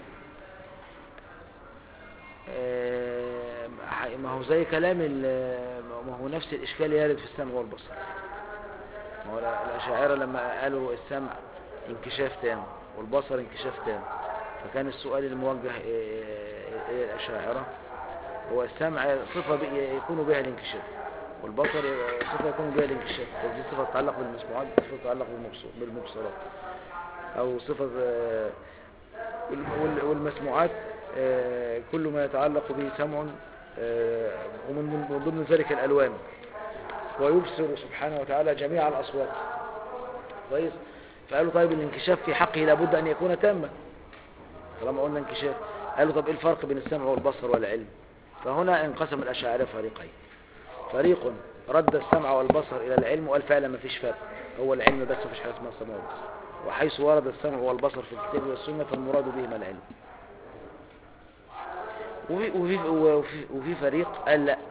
آه، ما هو زي كلام ال- ما هو نفس الإشكال يرد في السمع والبصر ما هو الأشاعرة لما قالوا السمع انكشاف تام والبصر انكشاف تام فكان السؤال الموجه آه، إلى الأشاعرة هو السمع صفة بي- يكون بها الانكشاف والبصر صفة يكون بها الانكشاف ودي صفة تتعلق بالمسموعات صفة تتعلق بالمبصو- بالمبصرات أو صفة آه، وال- وال- والمسموعات آه، كل ما يتعلق به سمع آه، ومن من ضمن ذلك الألوان ويبصر سبحانه وتعالى جميع الأصوات كويس فقالوا طيب الانكشاف في حقه لابد أن يكون تاما طالما قلنا انكشاف قالوا طب ايه الفرق بين السمع والبصر والعلم فهنا انقسم الأشاعرة فريقين فريق رد السمع والبصر إلى العلم وقال فعلا ما فيش فرق هو العلم بس مفيش حاجة اسمها السمع والبصر وحيث ورد السمع والبصر في الكتاب والسنة فالمراد بهما العلم وفي, وفي, وفي, وفي فريق قال لا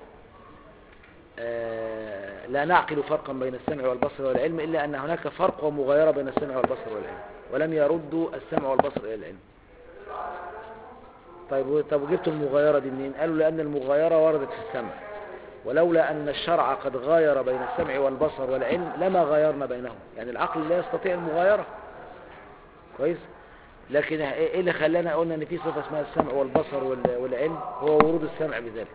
آه، لا نعقل فرقا بين السمع والبصر والعلم إلا أن هناك فرق ومغايرة بين السمع والبصر والعلم ولم يردوا السمع والبصر إلى العلم طيب و- طب وجبتوا المغايرة دي منين قالوا لأن المغايرة وردت في السمع ولولا أن الشرع قد غاير بين السمع والبصر والعلم لما غايرنا بينهم يعني العقل لا يستطيع المغايرة كويس لكن ايه اللي خلانا قلنا ان في صفة اسمها السمع والبصر وال- والعلم هو ورود السمع بذلك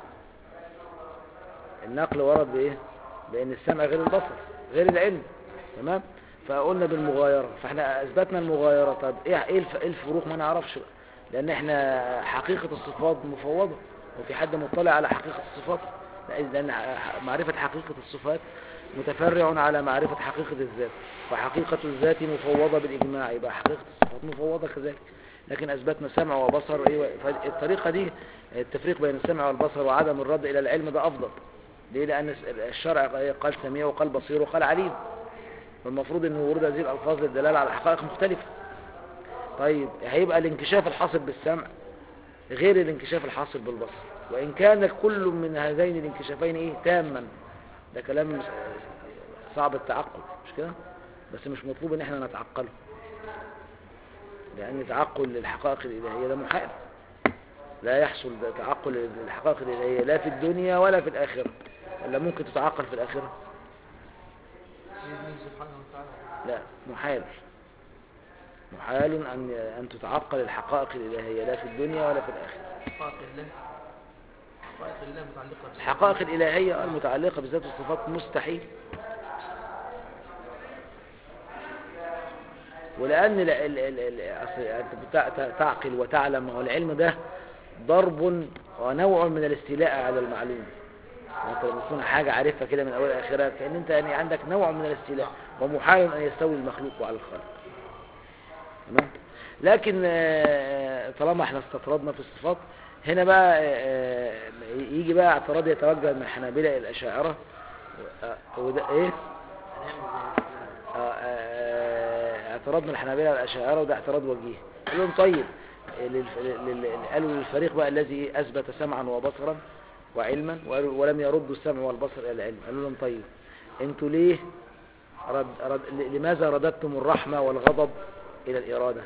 النقل ورد بايه بان السمع غير البصر غير العلم تمام فقلنا بالمغايرة فاحنا اثبتنا المغايرة طب ايه ايه الف- إيه الفروق ما نعرفش بقى لان احنا حقيقة الصفات مفوضة وفي حد مطلع على حقيقة الصفات لا، لان ح- معرفة حقيقة الصفات متفرع على معرفة حقيقة الذات وحقيقة الذات مفوضة بالإجماع يبقى حقيقة الصفات مفوضة كذلك لكن أثبتنا سمع وبصر أيوة فالطريقة دي التفريق بين السمع والبصر وعدم الرد إلى العلم ده أفضل ليه لأن الشرع قال سميع وقال بصير وقال عليم والمفروض أن ورود هذه الألفاظ للدلالة على حقائق مختلفة طيب هيبقى الانكشاف الحاصل بالسمع غير الانكشاف الحاصل بالبصر وإن كان كل من هذين الانكشافين إيه تاما ده كلام صعب التعقل مش كده بس مش مطلوب ان احنا نتعقله لان تعقل الحقائق الالهيه ده محال لا يحصل تعقل الحقائق الالهيه لا في الدنيا ولا في الاخره ولا ممكن تتعقل في الاخره بإذنه سبحانه وتعالى لا محال محال ان ان تتعقل الحقائق الالهيه لا في الدنيا ولا في الاخره حقائق الله حقائق الله متعلقة بالصفات. الحقائق الإلهية المتعلقة بذات الصفات مستحيل ولأن ال- ال- ال- ال- أصل أنت بتع- ت- تعقل وتعلم والعلم ده ضرب ونوع من الاستيلاء على المعلوم وانت لما تكون حاجة عارفها كده من أول آخرها كأن أنت يعني عندك نوع من الاستيلاء ومحال أن يستوي المخلوق على الخالق تمام لكن آه، طالما احنا استطردنا في الصفات هنا بقى آه، يجي بقى اعتراض يتوجه من الحنابلة إلى الأشاعرة آه، وده ايه هنعمل زي آه، آه، اعتراض من الحنابلة على الأشاعرة وده اعتراض وجيه قال لهم طيب للف- لل- لل- قالوا للفريق بقى الذي أثبت سمعا وبصرا وعلما وقالوا- ولم يردوا السمع والبصر إلى العلم قالوا لهم طيب انتوا ليه رد رد لماذا رددتم الرحمة والغضب إلى الإرادة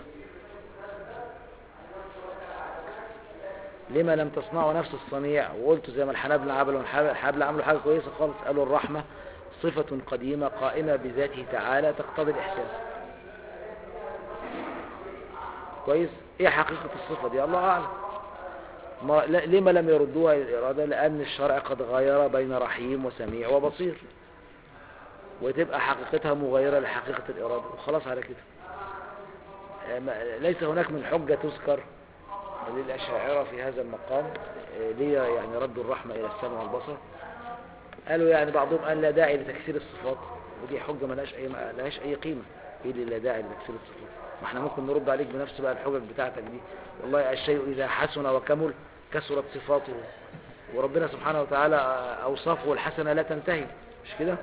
لما لم تصنعوا نفس الصنيع وقلتوا زي ما الحنابلة عملوا الحنابلة عملوا حاجة كويسة خالص قالوا الرحمة صفة قديمة قائمة بذاته تعالى تقتضي الإحساس كويس ايه حقيقة الصفة دي الله اعلم ما لا- لما لم يردوها إلى الإرادة لأن الشرع قد غير بين رحيم وسميع وبصير وتبقى حقيقتها مغيرة لحقيقة الإرادة وخلاص على كده آه، ما- ليس هناك من حجة تذكر للأشاعرة في هذا المقام آه، ليه يعني ردوا الرحمة إلى السمع والبصر قالوا يعني بعضهم قال لا داعي لتكسير الصفات ودي حجة ملهاش أي ملهاش أي قيمة ايه اللي لا داعي لتكسير الصفات ما احنا ممكن نرد عليك بنفس بقى الحجج بتاعتك دي والله الشيء إذا حسن وكمل كسرت صفاته وربنا سبحانه وتعالى أوصافه الحسنة لا تنتهي مش كده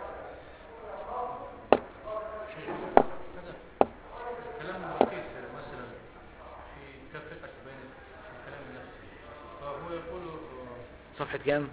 الكلام الوقيت مثلا في كافة بين في الكلام النفسي فهو يقول آه، صفحة كام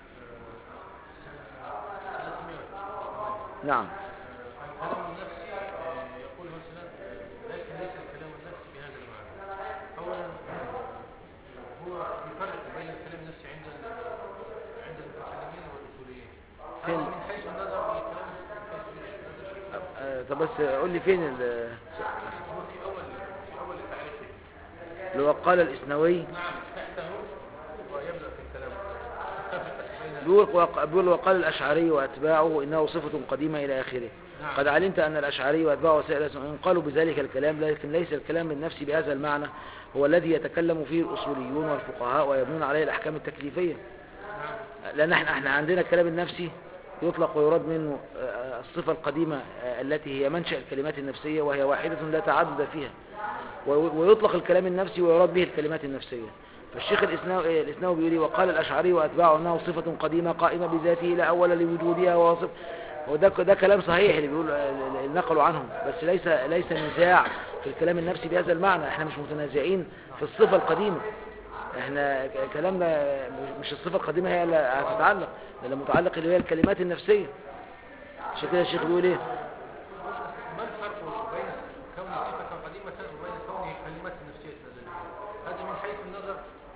آه، 308 نعم الكلام النفسي آه، يقول مثلا آه، لكن ليس الكلام النفسي بهذا المعنى اولا آه، هو يفرق بين الكلام النفسي عند ال- عند المتكلمين والاصوليين فين؟ هذا من حيث النظر للكلام من حيث النظر آه، طب بس قول لي فين ال- هو في اول في اول تعريفه اللي هو قال الإسنوي نعم تحته ويبدا في الكلام يفرق بين بيقول وق- بيقول وقال الأشعري وأتباعه إنه صفة قديمة إلى آخره نعم. قد علمت أن الأشعري وأتباعه وسائر الأسماء قالوا بذلك الكلام لكن ليس الكلام النفسي بهذا المعنى هو الذي يتكلم فيه الأصوليون والفقهاء ويبنون عليه الأحكام التكليفية لأن احنا احنا عندنا الكلام النفسي يطلق ويراد منه آه، الصفة القديمة آه، التي هي منشأ الكلمات النفسية وهي واحدة لا تعدد فيها و- ويطلق الكلام النفسي ويراد به الكلمات النفسية فالشيخ الإسناوي الإسناوي بيقول لي وقال الأشعري وأتباعه أنه صفة قديمة قائمة بذاته لا أول لوجودها وصف وده ده كلام صحيح اللي بيقول اللي نقلوا عنهم بس ليس ليس نزاع في الكلام النفسي بهذا المعنى احنا مش متنازعين في الصفة القديمة احنا ك- كلامنا مش الصفة القديمة هي اللي هتتعلق ده المتعلق اللي هي الكلمات النفسية عشان كده الشيخ بيقول ايه ما الفرق بين كون صفة قديمة وبين كونه كلمات نفسية أزلية؟ هذا من حيث النظر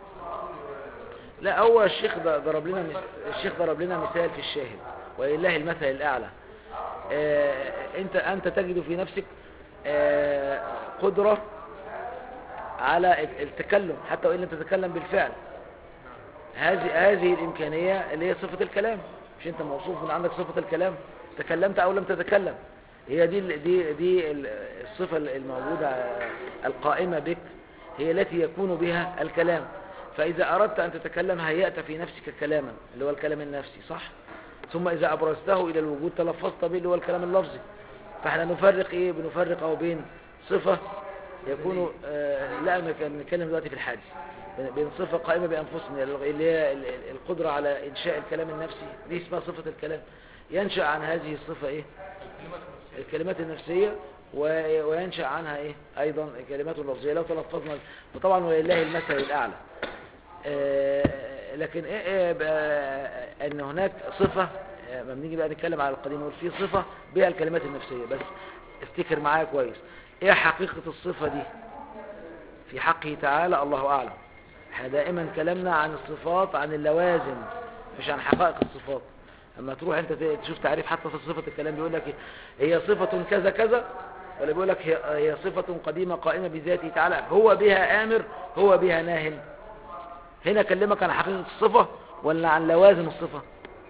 لا هو الشيخ ض- ضرب لنا مس- الشيخ ضرب لنا مثال في الشاهد ولله المثل الأعلى آه، انت انت تجد في نفسك آه، قدرة على الت- التكلم حتى وان لم تتكلم بالفعل هذه هذه الإمكانية اللي هي صفة الكلام مش انت موصوف من عندك صفة الكلام تكلمت او لم تتكلم هي دي ال- دي دي ال- الصفة الموجودة القائمة بك هي التي يكون بها الكلام فإذا أردت أن تتكلم هيأت في نفسك كلاما اللي هو الكلام النفسي صح ثم إذا أبرزته إلى الوجود تلفظت به اللي هو الكلام اللفظي فاحنا نفرق إيه بنفرق أو بين صفة يكون آه لا أنا كان نتكلم دلوقتي في الحادث بين- بين صفة قائمة بأنفسنا اللي هي ال- ال- القدرة على إنشاء الكلام النفسي دي اسمها صفة الكلام ينشأ عن هذه الصفة إيه الكلمات النفسية الكلمات النفسية و- وينشأ عنها إيه أيضا كلمات لفظية لو تلفظنا وطبعا ولله المثل الأعلى آه، لكن إيه إيه بقى أن هناك صفة آه، لما بنيجي بقى نتكلم على القديم نقول في صفة بها الكلمات النفسية بس افتكر معايا كويس إيه حقيقة الصفة دي في حقه تعالى الله أعلم احنا دائما كلامنا عن الصفات عن اللوازم مش عن حقائق الصفات اما تروح انت ت- تشوف تعريف حتى في صفة الكلام بيقول لك هي صفة كذا كذا ولا بيقول لك هي هي صفة قديمة قائمة بذاته تعالى هو بها آمر هو بها ناه هنا اكلمك عن حقيقة الصفة ولا عن لوازم الصفة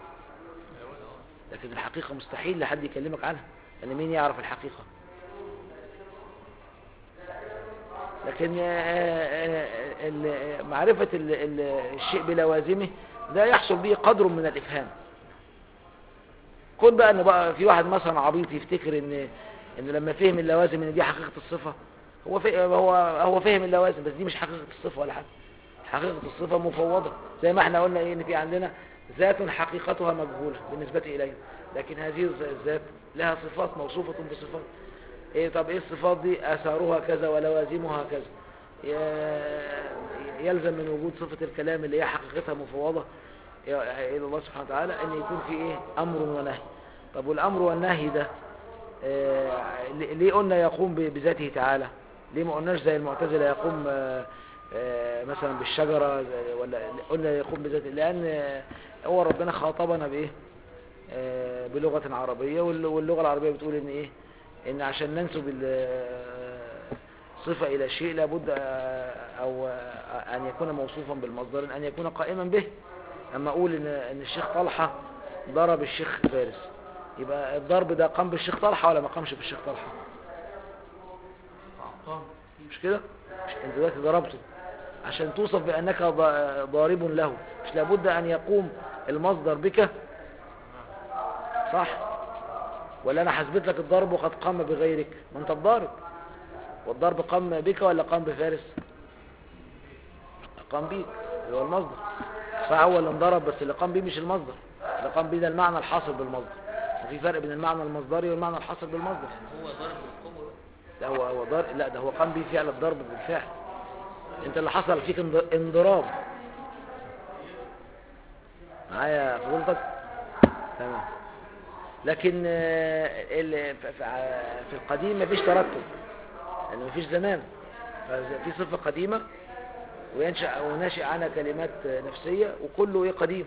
لكن الحقيقة مستحيل لحد يكلمك عنها لأن مين يعرف الحقيقة لكن آه، آه، ال- معرفة ال- ال- الشيء بلوازمه ده يحصل به قدر من الإفهام كون بقى ان بقى في واحد مثلا عبيط يفتكر ان ان لما فهم اللوازم ان دي حقيقة الصفة هو في هو هو فهم اللوازم بس دي مش حقيقة الصفة ولا حاجة حقيقة الصفة مفوضة زي ما احنا قلنا ايه ان في عندنا ذات حقيقتها مجهولة بالنسبة الينا لكن هذه الذات لها صفات موصوفة بصفات ايه طب ايه الصفات دي اثارها كذا ولوازمها كذا ي- يلزم من وجود صفة الكلام اللي هي حقيقتها مفوضة الى الله سبحانه وتعالى ان يكون في ايه امر ونهي طب والامر والنهي ده آه، ليه قلنا يقوم ب- بذاته تعالى ليه ما قلناش زي المعتزله يقوم آه، آه، مثلا بالشجره زي- ولا قلنا يقوم بذاته لان آه، هو ربنا خاطبنا بايه آه، بلغه عربيه وال- واللغه العربيه بتقول ان ايه ان عشان ننسب ال- صفة إلى شيء لابد آه، أو آه، أن يكون موصوفا بالمصدر أن يكون قائما به أما أقول إن, إن الشيخ طلحة ضرب الشيخ فارس يبقى الضرب ده قام بالشيخ طلحة ولا ما قامش بالشيخ طلحة قام مش كده مش انت دلوقتي ضربته عشان توصف بأنك ض- ضارب له مش لابد أن يقوم المصدر بك صح ولا أنا حسبت لك الضرب وقد قام بغيرك ما أنت الضارب والضرب قام بك ولا قام بفارس قام بيك اللي هو المصدر فهو اللي انضرب بس اللي قام بيه مش المصدر اللي قام بيه ده المعنى الحاصل بالمصدر وفي فرق بين المعنى المصدري والمعنى الحاصل بالمصدر هو ضرب بالقوة لا هو هو ضرب لا ده هو قام به فعل الضرب بالفعل انت اللي حصل فيك انض- انضراب معايا فضلتك تمام لكن آه، ال- ف- ف- ع- في القديم مفيش ترتب يعني مفيش زمان في صفة قديمة وينشأ وناشئ عنها كلمات آه، نفسية وكله ايه قديم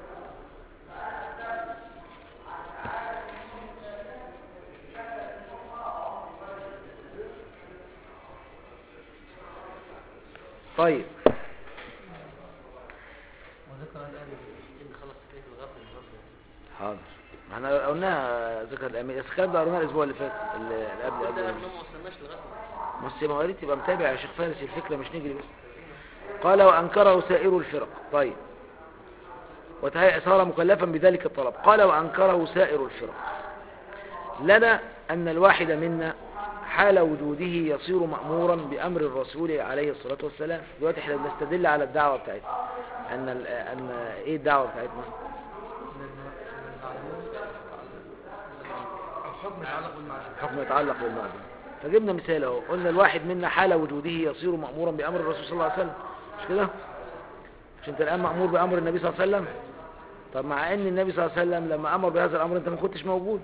طيب وذكر الآن إن خلص فيه الغفل برضه حاضر ما احنا قلناها ذكر الامين بس الكلام ده قلناه الاسبوع اللي فات اللي اللي قبل كده قبل احنا ما وصلناش لغفل بس موارد تبقى متابع يا شيخ فارس الفكرة مش نجري بس قال وأنكره سائر الفرق طيب وتهيأ صار مكلفا بذلك الطلب قال وأنكره سائر الفرق لنا أن الواحد منا حال وجوده يصير مأمورا بأمر الرسول عليه الصلاة والسلام دلوقتي احنا بنستدل على الدعوة بتاعتنا أن, ال- أن إيه الدعوة بتاعتنا من المعلوم الحكم يتعلق بالمعلوم حكم يتعلق بالمعدوم فجبنا مثال اهو قلنا الواحد منا حال وجوده يصير مأمورا بأمر الرسول صلى الله عليه وسلم مش كده مش انت الآن مأمور بأمر النبي صلى الله عليه وسلم طب مع ان النبي صلى الله عليه وسلم لما أمر بهذا الأمر انت ما كنتش موجود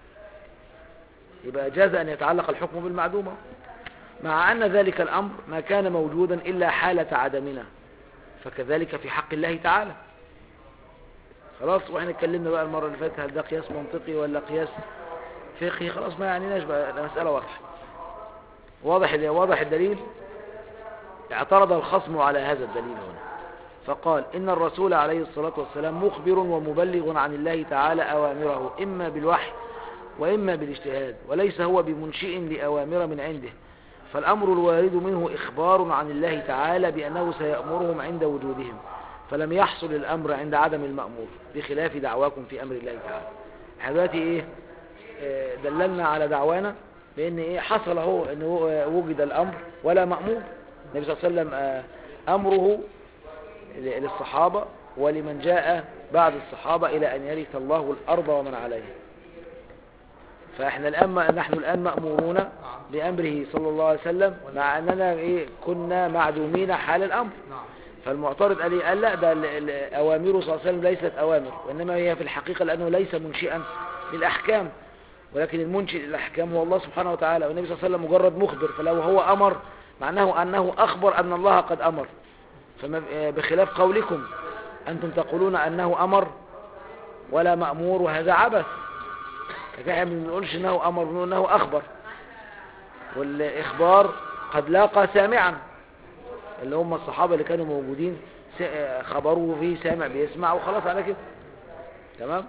يبقى جاز أن يتعلق الحكم بالمعدومة مع أن ذلك الأمر ما كان موجودا إلا حالة عدمنا فكذلك في حق الله تعالى خلاص واحنا اتكلمنا بقى المرة اللي فاتت هل ده قياس منطقي ولا قياس فقهي خلاص ما يعنيناش بقى المسألة واضحة واضح واضح الدليل اعترض الخصم على هذا الدليل هنا فقال إن الرسول عليه الصلاة والسلام مخبر ومبلغ عن الله تعالى أوامره إما بالوحي وإما بالاجتهاد وليس هو بمنشئ لأوامر من عنده فالأمر الوارد منه إخبار عن الله تعالى بأنه سيأمرهم عند وجودهم فلم يحصل الأمر عند عدم المأمور بخلاف دعواكم في أمر الله تعالى احنا دلوقتي إيه آه، دللنا على دعوانا بأن إيه حصل هو أن هو وجد الأمر ولا مأمور النبي صلى الله عليه وسلم آه، أمره ل- للصحابة ولمن جاء بعد الصحابة إلى أن يرث الله الأرض ومن عليها فإحنا الآن نحن الآن مأمورون بأمره صلى الله عليه وسلم مع أننا إيه كنا معدومين حال الأمر نعم فالمعترض قال إيه؟ قال لا ده ال- ال- أوامره صلى الله عليه وسلم ليست أوامر وإنما هي في الحقيقة لأنه ليس منشئا للأحكام ولكن المنشئ للأحكام هو الله سبحانه وتعالى والنبي صلى الله عليه وسلم مجرد مخبر فلو هو أمر معناه أنه أخبر أن الله قد أمر فما بخلاف قولكم أنتم تقولون أنه أمر ولا مأمور وهذا عبث لكن احنا ما بنقولش أنه أمر بنقول أنه أخبر والإخبار قد لاقى سامعا اللي هم الصحابة اللي كانوا موجودين س- خبروه فيه سامع بيسمع وخلاص على كده تمام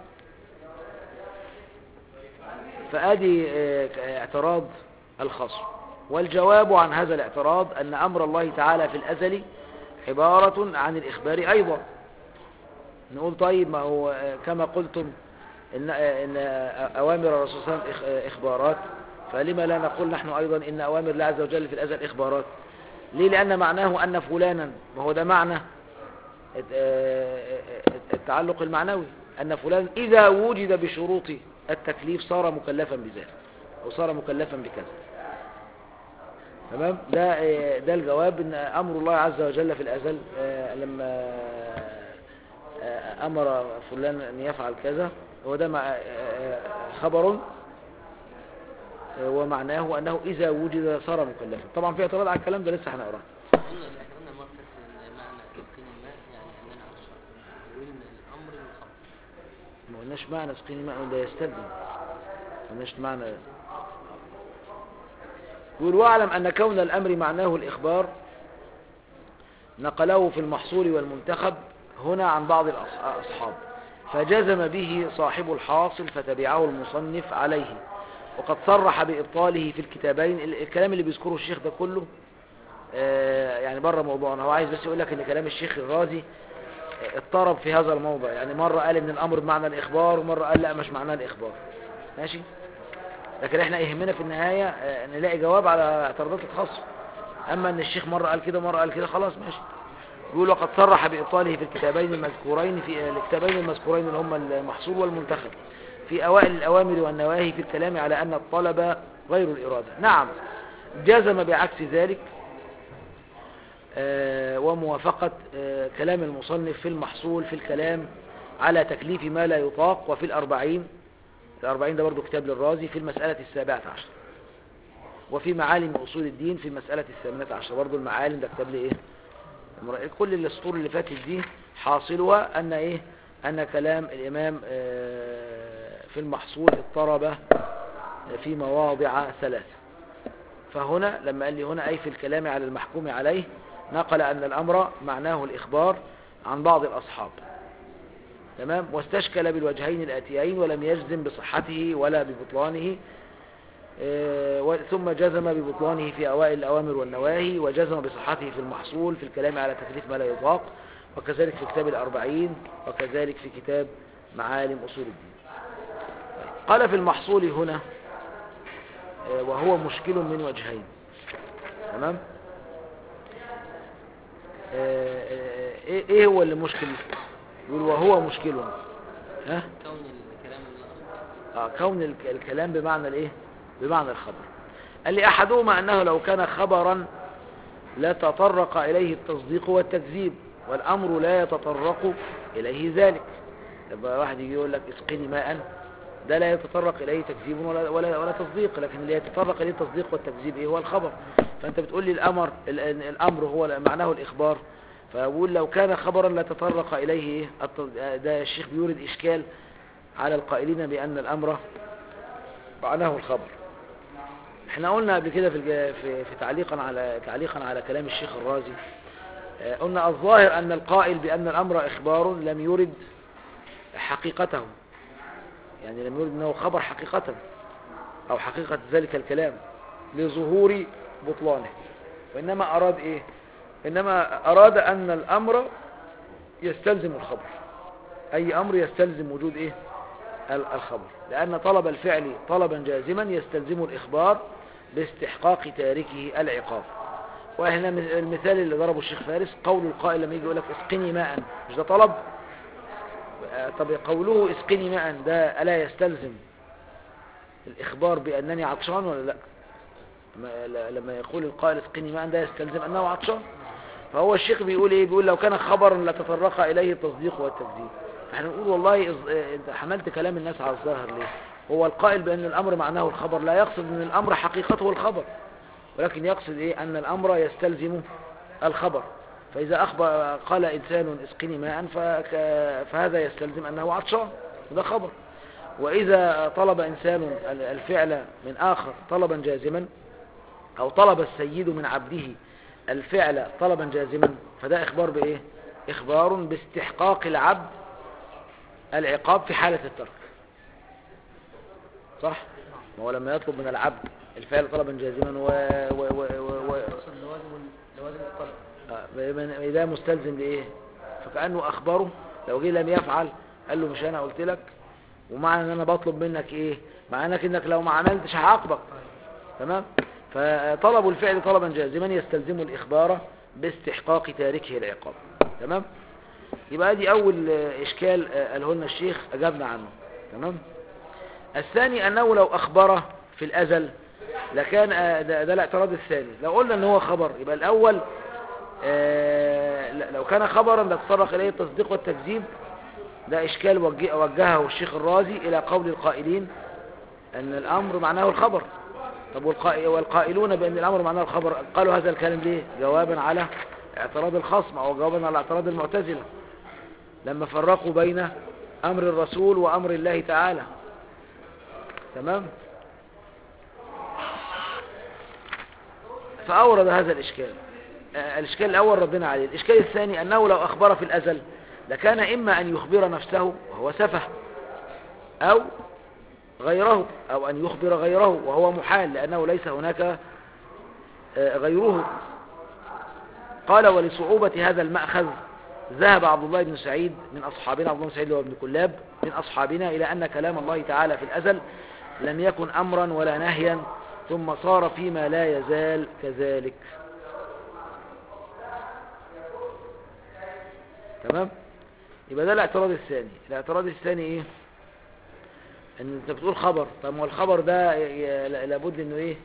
فادي آه، اعتراض الخصم والجواب عن هذا الاعتراض أن أمر الله تعالى في الأزل عبارة عن الإخبار أيضا نقول طيب ما هو آه، كما قلتم إن, آه، إن آه، أوامر الرسول صلى الله عليه وسلم إخ- آه، إخبارات فلما لا نقول نحن أيضا إن أوامر الله عز وجل في الأزل إخبارات ليه لأن معناه أن فلانا وهو ده معنى الت- آه، التعلق المعنوي أن فلان إذا وجد بشروط التكليف صار مكلفا بذلك أو صار مكلفا بكذا تمام ده آه، ده الجواب ان امر الله عز وجل في الازل آه، لما آه، امر فلان ان يفعل كذا هو ده مع- آه، خبر آه، ومعناه انه اذا وجد صار مكلفا طبعا في اعتراض على الكلام ده لسه هنقراه قلنا احنا قلنا مرة ان معنى يقين الماء يعني اننا عشان نقول الامر بالخبر ما قلناش معنى سقيني ماء ده يستلزم ما قلناش معنى يقول واعلم أن كون الأمر معناه الإخبار نقله في المحصول والمنتخب هنا عن بعض الأصحاب فجزم به صاحب الحاصل فتبعه المصنف عليه وقد صرح بإبطاله في الكتابين ال- الكلام اللي بيذكره الشيخ ده كله آه، يعني بره موضوعنا هو عايز بس يقول لك ان كلام الشيخ الرازي آه، اضطرب في هذا الموضع يعني مرة قال ان الامر بمعنى الاخبار ومرة قال لا مش معناه الاخبار ماشي لكن احنا يهمنا في النهاية آه، نلاقي جواب على اعتراضات الخصم اما ان الشيخ مرة قال كده مرة قال كده خلاص ماشي يقول وقد صرح بإبطاله في الكتابين المذكورين في الكتابين المذكورين اللي هما المحصول والمنتخب في أوائل الأوامر والنواهي في الكلام على أن الطلب غير الإرادة نعم جزم بعكس ذلك آه، وموافقة آه، كلام المصنف في المحصول في الكلام على تكليف ما لا يطاق وفي الأربعين الأربعين ده برضو كتاب للرازي في المسألة السابعة عشر وفي معالم أصول الدين في المسألة الثامنة عشر برضو المعالم ده كتاب لإيه المر- كل السطور اللي فاتت دي حاصلها أن إيه أن كلام الإمام آه، في المحصول اضطرب في مواضع ثلاثة فهنا لما قال لي هنا أي في الكلام على المحكوم عليه نقل أن الأمر معناه الإخبار عن بعض الأصحاب تمام واستشكل بالوجهين الآتيين ولم يجزم بصحته ولا ببطلانه آه، و- ثم جزم ببطلانه في أوائل الأوامر والنواهي وجزم بصحته في المحصول في الكلام على تكليف ما لا يطاق وكذلك في كتاب الأربعين وكذلك في كتاب معالم أصول الدين قال في المحصول هنا آه، وهو مشكل من وجهين تمام آه، آه، ايه إيه هو اللي مشكل يقول وهو مشكل ها كون الكلام اللي آه، كون الك- الكلام بمعنى الايه بمعنى الخبر قال لي احدهما انه لو كان خبرا لا تطرق اليه التصديق والتكذيب والامر لا يتطرق اليه ذلك يبقى واحد يجي يقول لك اسقني ماء ده لا يتطرق اليه تكذيب ولا ولا ولا تصديق لكن اللي يتطرق اليه التصديق والتكذيب ايه هو الخبر فانت بتقول لي الامر ال- ال- الامر هو معناه الاخبار فاقول لو كان خبرا لا تطرق اليه إيه؟ التص- ده الشيخ بيورد اشكال على القائلين بان الامر معناه الخبر احنا قلنا قبل كده في, الج- في, في تعليقا على تعليقا على كلام الشيخ الرازي آه، قلنا الظاهر ان القائل بان الامر اخبار لم يرد حقيقته يعني لم يرد انه خبر حقيقة او حقيقة ذلك الكلام لظهور بطلانه وانما اراد ايه انما اراد ان الامر يستلزم الخبر اي امر يستلزم وجود ايه ال- الخبر لأن طلب الفعل طلبا جازما يستلزم الإخبار باستحقاق تاركه العقاب وهنا من- المثال اللي ضربه الشيخ فارس قول القائل لما يجي يقول لك اسقني ماء مش ده طلب آه، طب قوله اسقني ماء ده ألا يستلزم الإخبار بأنني عطشان ولا لا لما- ل- لما يقول القائل اسقني ماء ده يستلزم أنه عطشان فهو الشيخ بيقول ايه بيقول لو كان خبرا لتطرق اليه التصديق والتكذيب فاحنا نقول والله إز- اه، انت حملت كلام الناس على الظاهر ليه هو القائل بان الامر معناه الخبر لا يقصد ان الامر حقيقته الخبر ولكن يقصد ايه ان الامر يستلزم الخبر فاذا اخبر قال انسان اسقني ماء فك- فهذا يستلزم انه عطشان وده خبر واذا طلب انسان ال- الفعل من اخر طلبا جازما او طلب السيد من عبده الفعل طلبا جازما فده اخبار بايه اخبار باستحقاق العبد العقاب في حالة الترك صح ما هو لما يطلب من العبد الفعل طلبا جازما و, و... و... و... و... يقصد لوازم لوازم الطلب آه، من- ده مستلزم لايه فكأنه اخبره لو جه لم يفعل قال له مش انا قلت لك ومعنى ان انا بطلب منك ايه معنى انك لو ما عملتش هعاقبك تمام فطلب الفعل طلبا جازما يستلزم الإخبار باستحقاق تاركه العقاب تمام يبقى دي أول آه، إشكال آه، قاله لنا الشيخ أجبنا عنه تمام الثاني أنه لو أخبره في الأزل لكان آه، ده, ده الاعتراض الثاني لو قلنا أنه هو خبر يبقى الأول آه، ل- لو كان خبرا لتطرق إليه التصديق والتكذيب ده إشكال وجه- وجهه الشيخ الرازي إلى قول القائلين أن الأمر معناه الخبر طب والقائل والقائلون بأن الأمر معناه الخبر قالوا هذا الكلام ليه جوابا على اعتراض الخصم أو جوابا على اعتراض المعتزلة لما فرقوا بين أمر الرسول وأمر الله تعالى تمام فأورد هذا الإشكال آه، الإشكال الأول ردنا عليه الإشكال الثاني أنه لو أخبر في الأزل لكان إما أن يخبر نفسه وهو سفه أو غيره أو أن يخبر غيره وهو محال لأنه ليس هناك آه، غيره قال ولصعوبة هذا المأخذ ذهب عبد الله بن سعيد من أصحابنا عبد الله بن سعيد وابن كلاب من أصحابنا إلى أن كلام الله تعالى في الأزل لم يكن أمرا ولا نهيا ثم صار فيما لا يزال كذلك تمام يبقى ده الاعتراض الثاني الاعتراض الثاني ايه ان انت بتقول خبر طب ما هو الخبر ده ي- ي- لابد انه ايه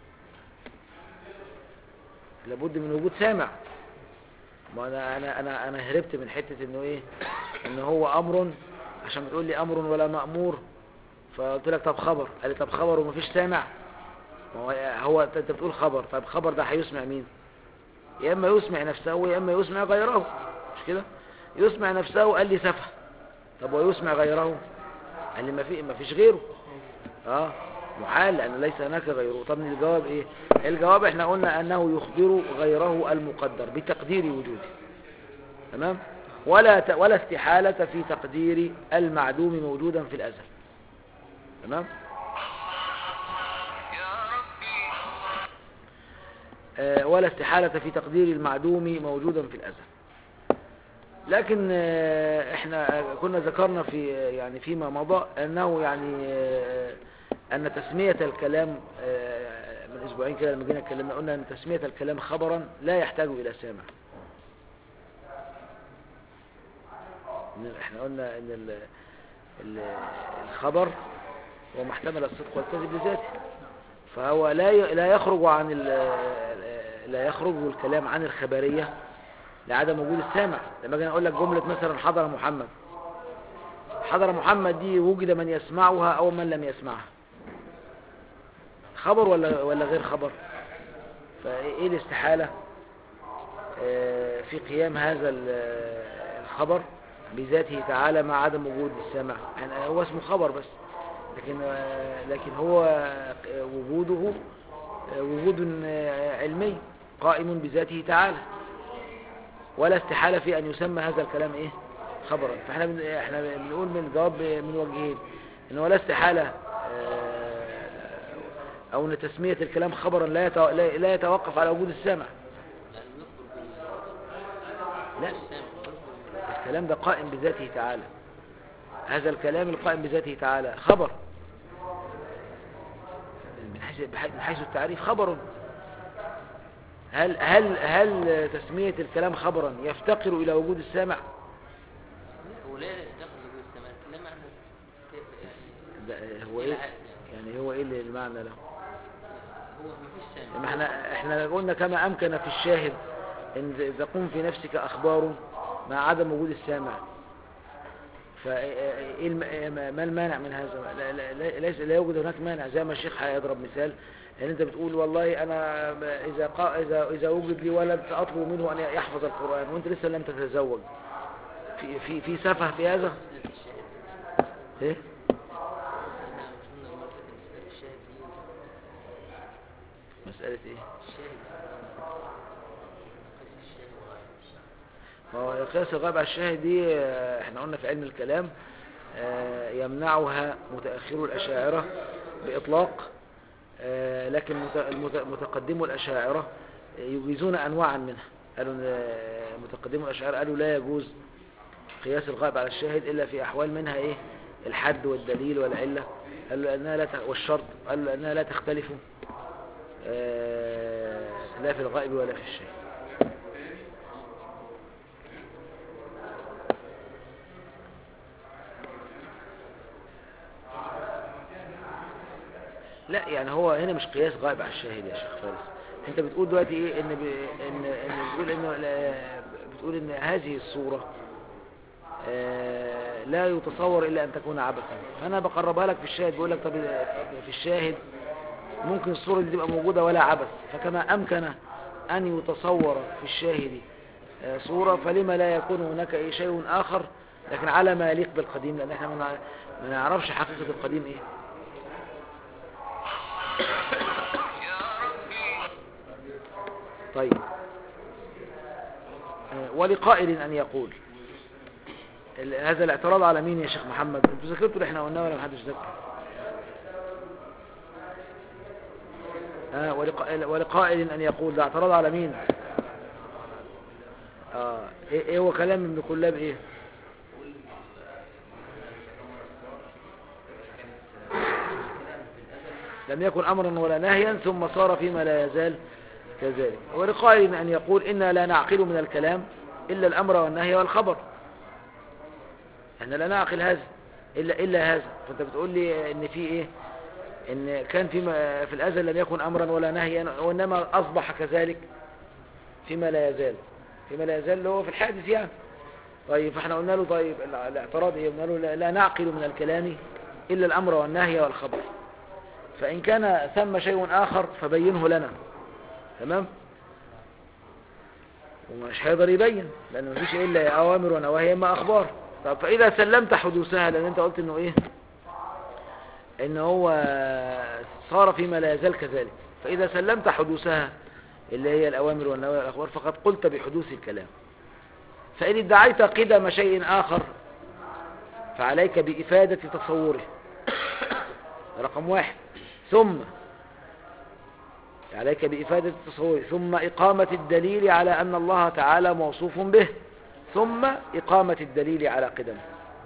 لابد من وجود سامع ما انا انا انا انا هربت من حته انه ايه ان هو امر عشان بتقول لي امر ولا مامور فقلت لك طب خبر قال لي طب خبر ومفيش سامع ما هو هو انت أنت بتقول خبر طب خبر ده هيسمع مين يا اما يسمع نفسه يا اما يسمع غيره مش كده يسمع نفسه قال لي سفه طب ويسمع غيره قال لي ما في ما فيش غيره اه محال لان ليس هناك غيره طب الجواب ايه الجواب احنا قلنا انه يخبر غيره المقدر بتقدير وجوده تمام ولا ت... ولا استحالة في تقدير المعدوم موجودا في الازل تمام آه، ولا استحالة في تقدير المعدوم موجودا في الازل لكن آه، احنا كنا ذكرنا في يعني فيما مضى انه يعني آه، ان تسمية الكلام آه، من اسبوعين كده لما جينا اتكلمنا قلنا ان تسمية الكلام خبرا لا يحتاج الى سامع إن احنا قلنا ان ال- ال- الخبر هو ما احتمل الصدق والكذب لذاته فهو لا ي- لا يخرج عن ال- لا يخرج الكلام عن الخبرية لعدم وجود السامع لما اجي اقول لك جملة مثلا حضر محمد حضر محمد دي وجد من يسمعها او من لم يسمعها خبر ولا ولا غير خبر فايه الاستحالة آه، في قيام هذا ال- الخبر بذاته تعالى مع عدم وجود السامع يعني هو اسمه خبر بس لكن آه، لكن هو آه، وجوده آه، وجود آه، علمي قائم بذاته تعالى ولا استحالة في أن يسمى هذا الكلام إيه خبرا فإحنا بن... إحنا بنقول من جواب من وجهين إن ولا استحالة آه، أو أن تسمية الكلام خبرا لا يت... لا لا يتوقف على وجود السامع لأن يخبر لا بالسامع يخبر الكلام ده قائم بذاته تعالى هذا الكلام القائم بذاته تعالى خبر من حيث بح- من حيث التعريف خبر هل هل هل تسمية الكلام خبرا يفتقر إلى وجود السامع هو لا يفتقر لوجود السماء لا معنى كيف يعني ده هو إلى ايه حد يعني يعني هو ايه اللي المعنى له هو مفيش سامع ما احنا احنا قلنا كما امكن في الشاهد ان تقوم في نفسك اخبار مع عدم وجود السامع فايه الم- ما المانع من هذا لا, لا, لا, ليس لا يوجد هناك مانع زي ما الشيخ هيضرب مثال ان انت بتقول والله انا اذا قا اذا اذا وجد لي ولد ساطلب منه ان يحفظ القران وانت لسه لم تتزوج في في في سفه في هذا مسألة الشاهد ايه احنا قلنا المرة اللي فاتت مسألة الشاهد دي مساله ايه الشاهد قيس الشاهد ما هو قياس الغائب على الشاهد دي آه، احنا قلنا في علم الكلام آه، يمنعها متأخر الأشاعرة بإطلاق آه، لكن مت- المت- متقدمو الأشاعرة يجيزون أنواعا منها قالوا إن، آه، متقدمو الأشاعرة قالوا لا يجوز قياس الغائب على الشاهد إلا في أحوال منها إيه الحد والدليل والعلة قالوا لأنها لا ت- والشرط قالوا لأنها لا تختلف آه، لا في الغائب ولا في الشاهد لا يعني هو هنا مش قياس غائب على الشاهد يا شيخ فارس انت بتقول دلوقتي ايه ان ب... ان ان بتقول انه لا- بتقول ان هذه الصورة آه، لا يتصور الا ان تكون عبثا فانا بقربها لك في الشاهد بقول لك طب في الشاهد ممكن الصورة دي تبقى موجودة ولا عبث فكما امكن ان يتصور في الشاهد آه، صورة فلما لا يكون هناك اي شيء اخر لكن على ما يليق بالقديم لان احنا ما نع- ما نعرفش حقيقة القديم ايه طيب آه، ولقائل أن يقول ال- هذا الاعتراض على مين يا شيخ محمد انتوا ذكرتوا اللي احنا قلناه ولا محدش ذكر آه ولقائل, ولقائل أن يقول ده اعتراض على مين آه ايه, إيه هو كلام ابن كلاب ايه لم يكن أمرا ولا نهيا ثم صار فيما لا يزال كذلك ولقائل أن يقول إنا لا نعقل من الكلام إلا الأمر والنهي والخبر احنا لا نعقل هذا إلا, إلا هذا فأنت بتقول لي إن في إيه إن كان في في الأزل لم يكن أمرا ولا نهيا وإنما أصبح كذلك فيما لا يزال فيما لا يزال اللي هو في الحادث يعني طيب فاحنا قلنا له طيب الاعتراض ايه قلنا له لا- لا نعقل من الكلام إلا الأمر والنهي والخبر فإن كان ثم شيء آخر فبينه لنا تمام ومش هيقدر يبين لأنه مفيش إلا أوامر ونواهي إما أخبار طب فإذا سلمت حدوثها لأن أنت قلت إنه إيه إن هو صار فيما لا يزال كذلك فإذا سلمت حدوثها اللي هي الأوامر والنواهي والأخبار فقد قلت بحدوث الكلام فإن ادعيت قدم شيء آخر فعليك بإفادة تصوره رقم واحد ثم عليك بإفادة التصور ثم إقامة الدليل على أن الله تعالى موصوف به ثم إقامة الدليل على قدمه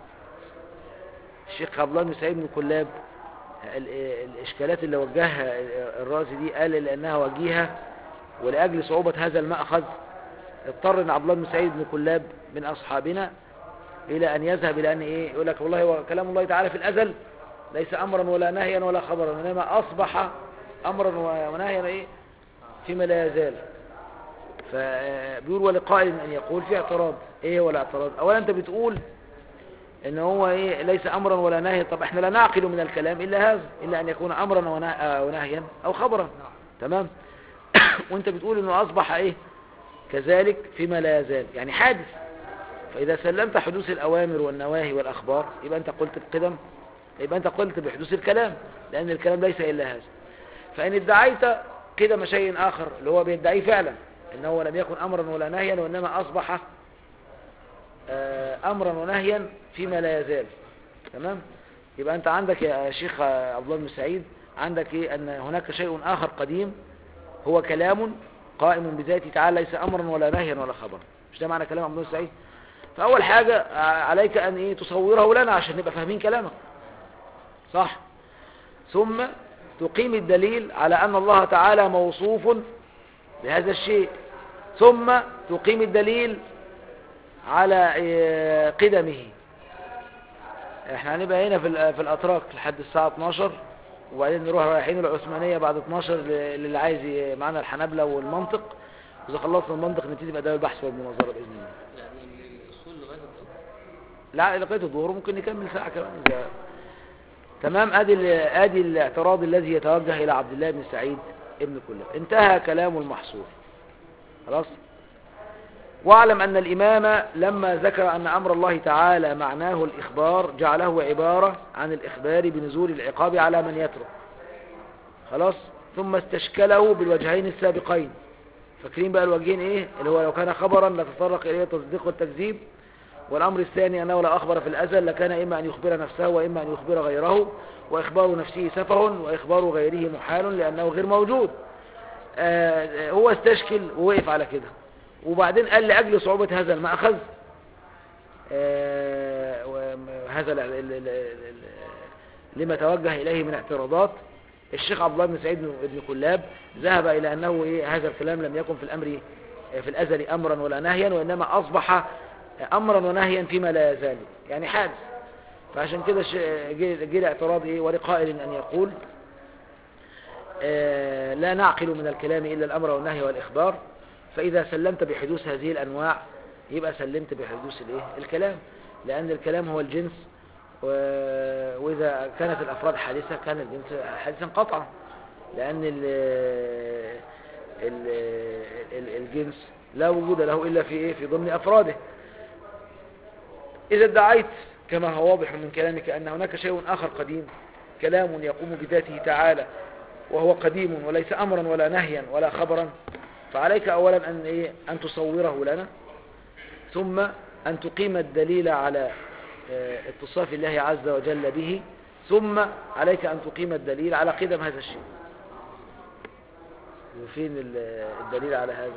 الشيخ عبد الله بن سعيد بن كلاب ال- الإشكالات اللي وجهها الرازي دي قال لأنها وجيهة ولأجل صعوبة هذا المأخذ اضطر ان عبد الله بن سعيد بن كلاب من أصحابنا إلى أن يذهب إلى أن إيه يقول لك والله هو كلام الله تعالى في الأزل ليس أمرا ولا نهيا ولا خبرا إنما أصبح أمرا ونهيا إيه فيما لا يزال فبيقول ولقائل أن يقول في اعتراض إيه هو الاعتراض أولا أنت بتقول إن هو إيه ليس أمرا ولا نهيا طب إحنا لا نعقل من الكلام إلا هذا إلا أن يكون أمرا ونه- آه، ونهيا أو خبرا تمام وأنت بتقول إنه أصبح إيه كذلك فيما لا يزال يعني حادث فإذا سلمت حدوث الأوامر والنواهي والأخبار يبقى أنت قلت بقدم يبقى أنت قلت بحدوث الكلام لأن الكلام ليس إلا هذا فإن ادعيت قدم شيء آخر اللي هو بيدعيه فعلا إنه لم يكن أمرا ولا نهيا وإنما أصبح آه، أمرا ونهيا فيما لا يزال تمام يبقى أنت عندك يا شيخ عبد الله بن سعيد عندك إيه أن هناك شيء آخر قديم هو كلام قائم بذاته تعالى ليس أمرا ولا نهيا ولا خبرا مش ده معنى كلام عبد الله بن سعيد فأول حاجة ع- عليك أن إيه تصوره لنا عشان نبقى فاهمين كلامك صح ثم تقيم الدليل على أن الله تعالى موصوف بهذا الشيء ثم تقيم الدليل على إيه، قدمه احنا هنبقى هنا في ال- في الأتراك لحد الساعة 12 وبعدين نروح رايحين العثمانية بعد 12 ل- للي عايز ي- معانا الحنابلة والمنطق إذا خلصنا المنطق نبتدي بأداء البحث والمناظرة بإذن الله يعني من الأصول لغاية الظهر لا لغايه الظهر ممكن نكمل ساعه كمان إذا تمام ادي ال- ادي الاعتراض الذي يتوجه الى عبد الله بن سعيد ابن كلاب انتهى كلام المحصور خلاص واعلم ان الامام لما ذكر ان امر الله تعالى معناه الاخبار جعله عباره عن الاخبار بنزول العقاب على من يترك خلاص ثم استشكله بالوجهين السابقين فاكرين بقى الوجهين ايه اللي هو لو كان خبرا لتطرق اليه التصديق والتكذيب والأمر الثاني أنه لا أخبر في الأزل لكان إما أن يخبر نفسه وإما أن يخبر غيره وإخبار نفسه سفه وإخبار غيره محال لأنه غير موجود آه، هو استشكل ووقف على كده وبعدين قال لأجل صعوبة هذا المأخذ آه، وهذا ال- ال- ال- ال- لما توجه إليه من اعتراضات الشيخ عبد الله بن سعيد بن بن كلاب ذهب إلى أنه إيه هذا الكلام لم يكن في الأمر في الأزل أمرا ولا نهيا وإنما أصبح أمرا ونهيا فيما لا يزال يعني حادث فعشان كده ش- جه جه الاعتراض إيه ولقائل أن يقول آه، لا نعقل من الكلام إلا الأمر والنهي والإخبار فإذا سلمت بحدوث هذه الأنواع يبقى سلمت بحدوث الإيه؟ الكلام لأن الكلام هو الجنس و- وإذا كانت الأفراد حادثة كان الجنس حادثا قطعا لأن ال ال ال الجنس لا وجود له إلا في إيه؟ في ضمن أفراده إذا ادعيت كما هو واضح من كلامك أن هناك شيء آخر قديم كلام يقوم بذاته تعالى وهو قديم وليس أمرا ولا نهيا ولا خبرا فعليك أولا أن, إيه أن تصوره لنا ثم أن تقيم الدليل على آه، اتصاف الله عز وجل به ثم عليك أن تقيم الدليل على قدم هذا الشيء وفين ال- الدليل على هذا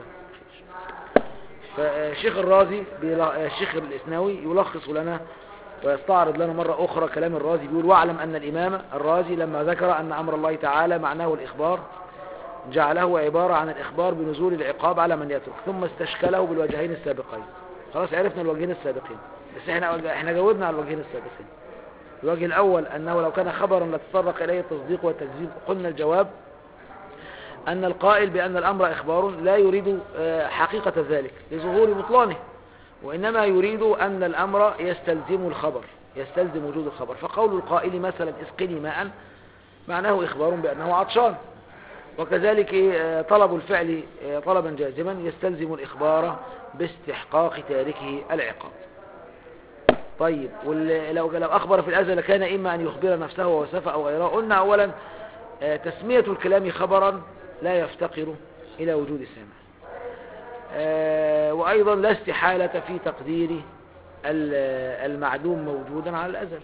فالشيخ الرازي بيلا- الشيخ الإسناوي يلخص لنا ويستعرض لنا مرة أخرى كلام الرازي بيقول واعلم أن الإمام الرازي لما ذكر أن أمر الله تعالى معناه الإخبار جعله عبارة عن الإخبار بنزول العقاب على من يترك ثم استشكله بالوجهين السابقين خلاص عرفنا الوجهين السابقين بس احنا احنا جاوبنا على الوجهين السابقين الوجه الأول أنه لو كان خبرا لتطرق إليه التصديق والتكذيب قلنا الجواب أن القائل بأن الأمر إخبار لا يريد آه، حقيقة ذلك لظهور بطلانه وإنما يريد أن الأمر يستلزم الخبر يستلزم وجود الخبر فقول القائل مثلا اسقني ماء معناه إخبار بأنه عطشان وكذلك آه، طلب الفعل آه، طلبا جازما يستلزم الإخبار باستحقاق تاركه العقاب طيب ول- لو لو أخبر في الأزل كان إما أن يخبر نفسه ووصفه أو غيره قلنا أولا آه، تسمية الكلام خبرا لا يفتقر إلى وجود السامع آه، وأيضا لا استحالة في تقدير ال- المعدوم موجودا على الأزل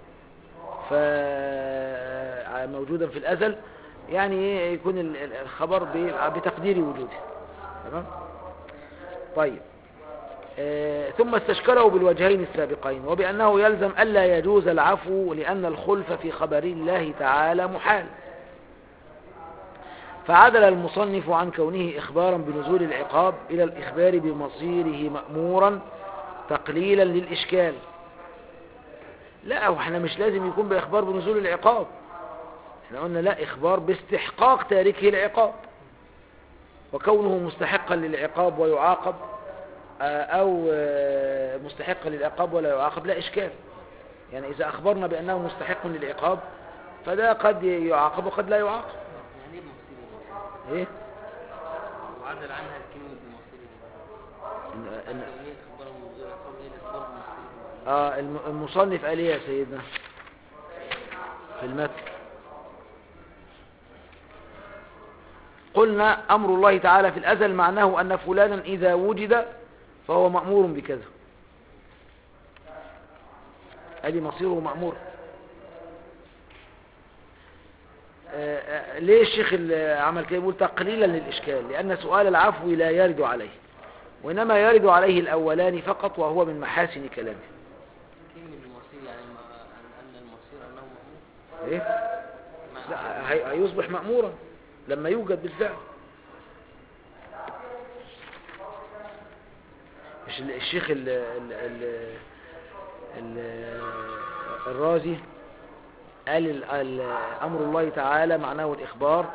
فموجودا في الأزل يعني إيه يكون ال- ال- الخبر ب- بتقدير وجوده تمام طيب آه، ثم استشكله بالوجهين السابقين وبأنه يلزم ألا يجوز العفو لأن الخلف في خبر الله تعالى محال فعدل المصنف عن كونه إخبارا بنزول العقاب إلى الإخبار بمصيره مأمورا تقليلا للإشكال لا واحنا مش لازم يكون بإخبار بنزول العقاب احنا قلنا لا إخبار باستحقاق تاركه العقاب وكونه مستحقا للعقاب ويعاقب آه، أو آه، مستحقا للعقاب ولا يعاقب لا إشكال يعني إذا أخبرنا بأنه مستحق للعقاب فده قد يعاقب وقد لا يعاقب يعني ايه بمصير إيه؟ وعدل عنها الكلمة بمصير إن- إن- كونية إخبار الموضوع يقول إيه الإخبار بمصير آه الم- المصنف قال ايه يا سيدنا في المتن قلنا أمر الله تعالى في الأزل معناه أن فلانا إذا وجد فهو مأمور بكذا أدي مصيره مأمور آه، آه، ليه الشيخ اللي عمل كده يقول تقليلا للإشكال لأن سؤال العفو لا يرد عليه وإنما يرد عليه الأولان فقط وهو من محاسن كلامه كلمة بمصير يعني ما أن أن المصير أنه مأمور ايه مع- لا هي- هيصبح مأمورا لما يوجد بالفعل مش ال- الشيخ ال ال ال ال الرازي قال ال- ال- أمر الله تعالى معناه الإخبار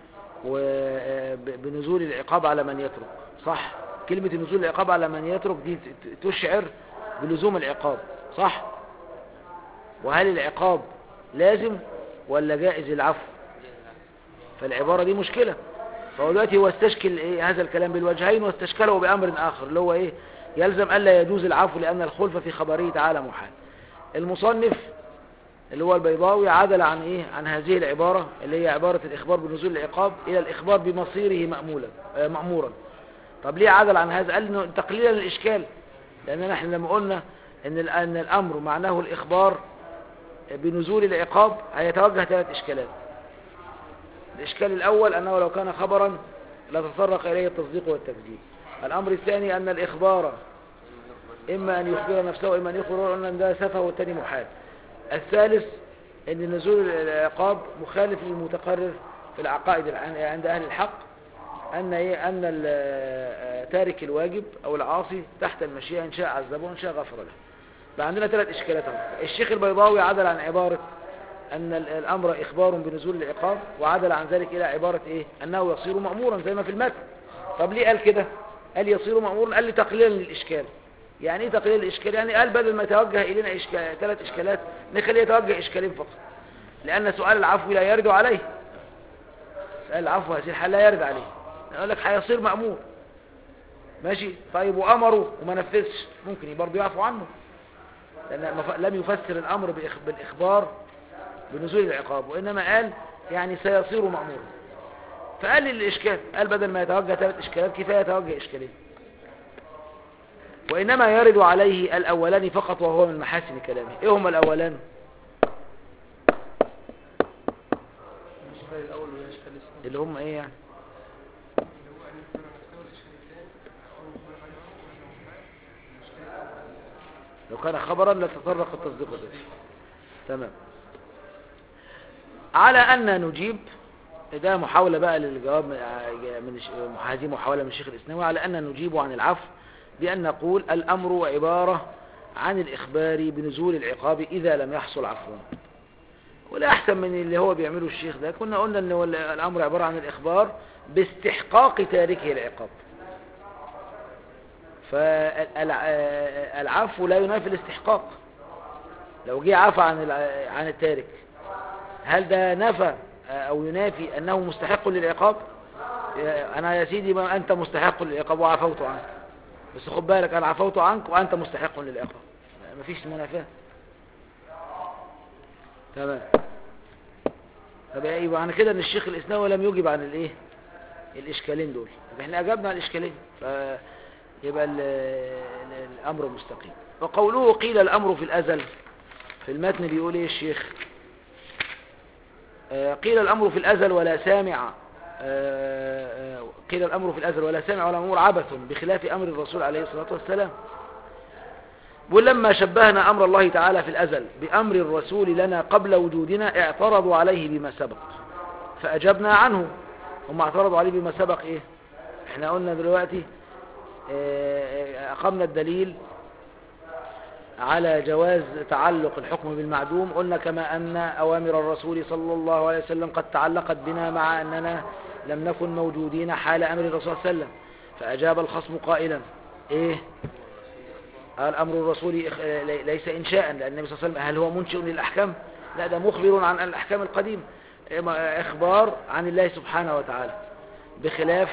وبنزول العقاب على من يترك صح كلمة نزول العقاب على من يترك دي ت- ت- تشعر بلزوم العقاب صح وهل العقاب لازم ولا جائز العفو فالعبارة دي مشكلة فهو دلوقتي هو استشكل إيه هذا الكلام بالوجهين واستشكله بأمر آخر اللي هو إيه يلزم ألا يجوز العفو لأن الخلف في خبره تعالى محال المصنف اللي هو البيضاوي عدل عن إيه عن هذه العبارة اللي هي عبارة الإخبار بنزول العقاب إلى الإخبار بمصيره مأمولا آه، مأمورا طب ليه عدل عن هذا قال إنه تقليلا للإشكال لأننا احنا لما قلنا إن ال- أن الأمر معناه الإخبار بنزول العقاب هيتوجه ثلاث إشكالات الإشكال الأول أنه لو كان خبرا لتطرق إليه التصديق والتكذيب الأمر الثاني أن الإخبار إما أن يخبر نفسه وإما أن يخبر أن ده سفه والتاني محال الثالث أن نزول العقاب مخالف للمتقرر في العقائد الع- عند أهل الحق أن إيه أن ال- تارك الواجب أو العاصي تحت المشيئة إن شاء عذبه وإن شاء غفر له فعندنا ثلاث إشكالات اهو. الشيخ البيضاوي عدل عن عبارة أن ال- الأمر إخبار بنزول العقاب وعدل عن ذلك إلى عبارة إيه أنه يصير مأمورا زي ما في المتن طب ليه قال كده قال يصير مأمورا قال لي تقليلا للإشكال يعني إيه تقليل الإشكال يعني قال بدل ما يتوجه إلينا إشكال ثلاث إشكالات نخليه يتوجه إشكالين فقط لأن سؤال العفو لا يرد عليه سؤال العفو هذه الحال لا يرد عليه يقول لك هيصير مأمور ماشي طيب وأمره وما نفذش ممكن برضه يعفو عنه لأن مف- لم يفسر الأمر بإخ- بالإخبار بنزول العقاب وإنما قال يعني سيصير مأمورا فقلل الإشكال قال بدل ما يتوجه ثلاث إشكالات كفاية يتوجه إشكالين وإنما يرد عليه الأولان فقط وهو من محاسن كلامه إيه هما الأولان الاشكال الاول والاشكال الثاني اللي هم إيه يعني لو كان خبرا لتطرق التصديق به تمام على أن نجيب ده محاولة بقى للجواب من من الش- هذه محاولة من الشيخ الإسناوي على أن نجيب عن العفو بأن نقول الأمر عبارة عن الإخبار بنزول العقاب إذا لم يحصل عفو ولا أحسن من اللي هو بيعمله الشيخ ده كنا قلنا أن هو الأمر عبارة عن الإخبار باستحقاق تاركه العقاب فالعفو لا ينافي الاستحقاق لو جه عفى عن الع- عن التارك هل ده نفى او ينافي انه مستحق للعقاب يا- انا يا سيدي ما انت مستحق للعقاب وعفوت عنك بس خد بالك انا عفوت عنك وانت مستحق للعقاب مفيش منافاه تمام طب يبقى معنى كده ان الشيخ الاسناوي لم يجب عن الايه الاشكالين دول طب احنا اجبنا على الاشكالين فيبقى ال- ال- الامر مستقيم وقوله قيل الامر في الازل في المتن بيقول ايه الشيخ آه، قيل الامر في الازل ولا سامع آه، آه، قيل الامر في الازل ولا سامع ولا امور عبث بخلاف امر الرسول عليه الصلاه والسلام ولما شبهنا امر الله تعالى في الازل بامر الرسول لنا قبل وجودنا اعترضوا عليه بما سبق فاجبنا عنه هم اعترضوا عليه بما سبق ايه احنا قلنا دلوقتي آه، اقمنا الدليل على جواز تعلق الحكم بالمعدوم قلنا كما أن أوامر الرسول صلى الله عليه وسلم قد تعلقت بنا مع أننا لم نكن موجودين حال أمر الرسول صلى الله عليه وسلم فأجاب الخصم قائلا إيه قال أمر الرسول إخ- لي- ليس إنشاء لأن النبي صلى الله عليه وسلم هل هو منشئ للأحكام لا ده مخبر عن الأحكام القديمة إما إخبار عن الله سبحانه وتعالى بخلاف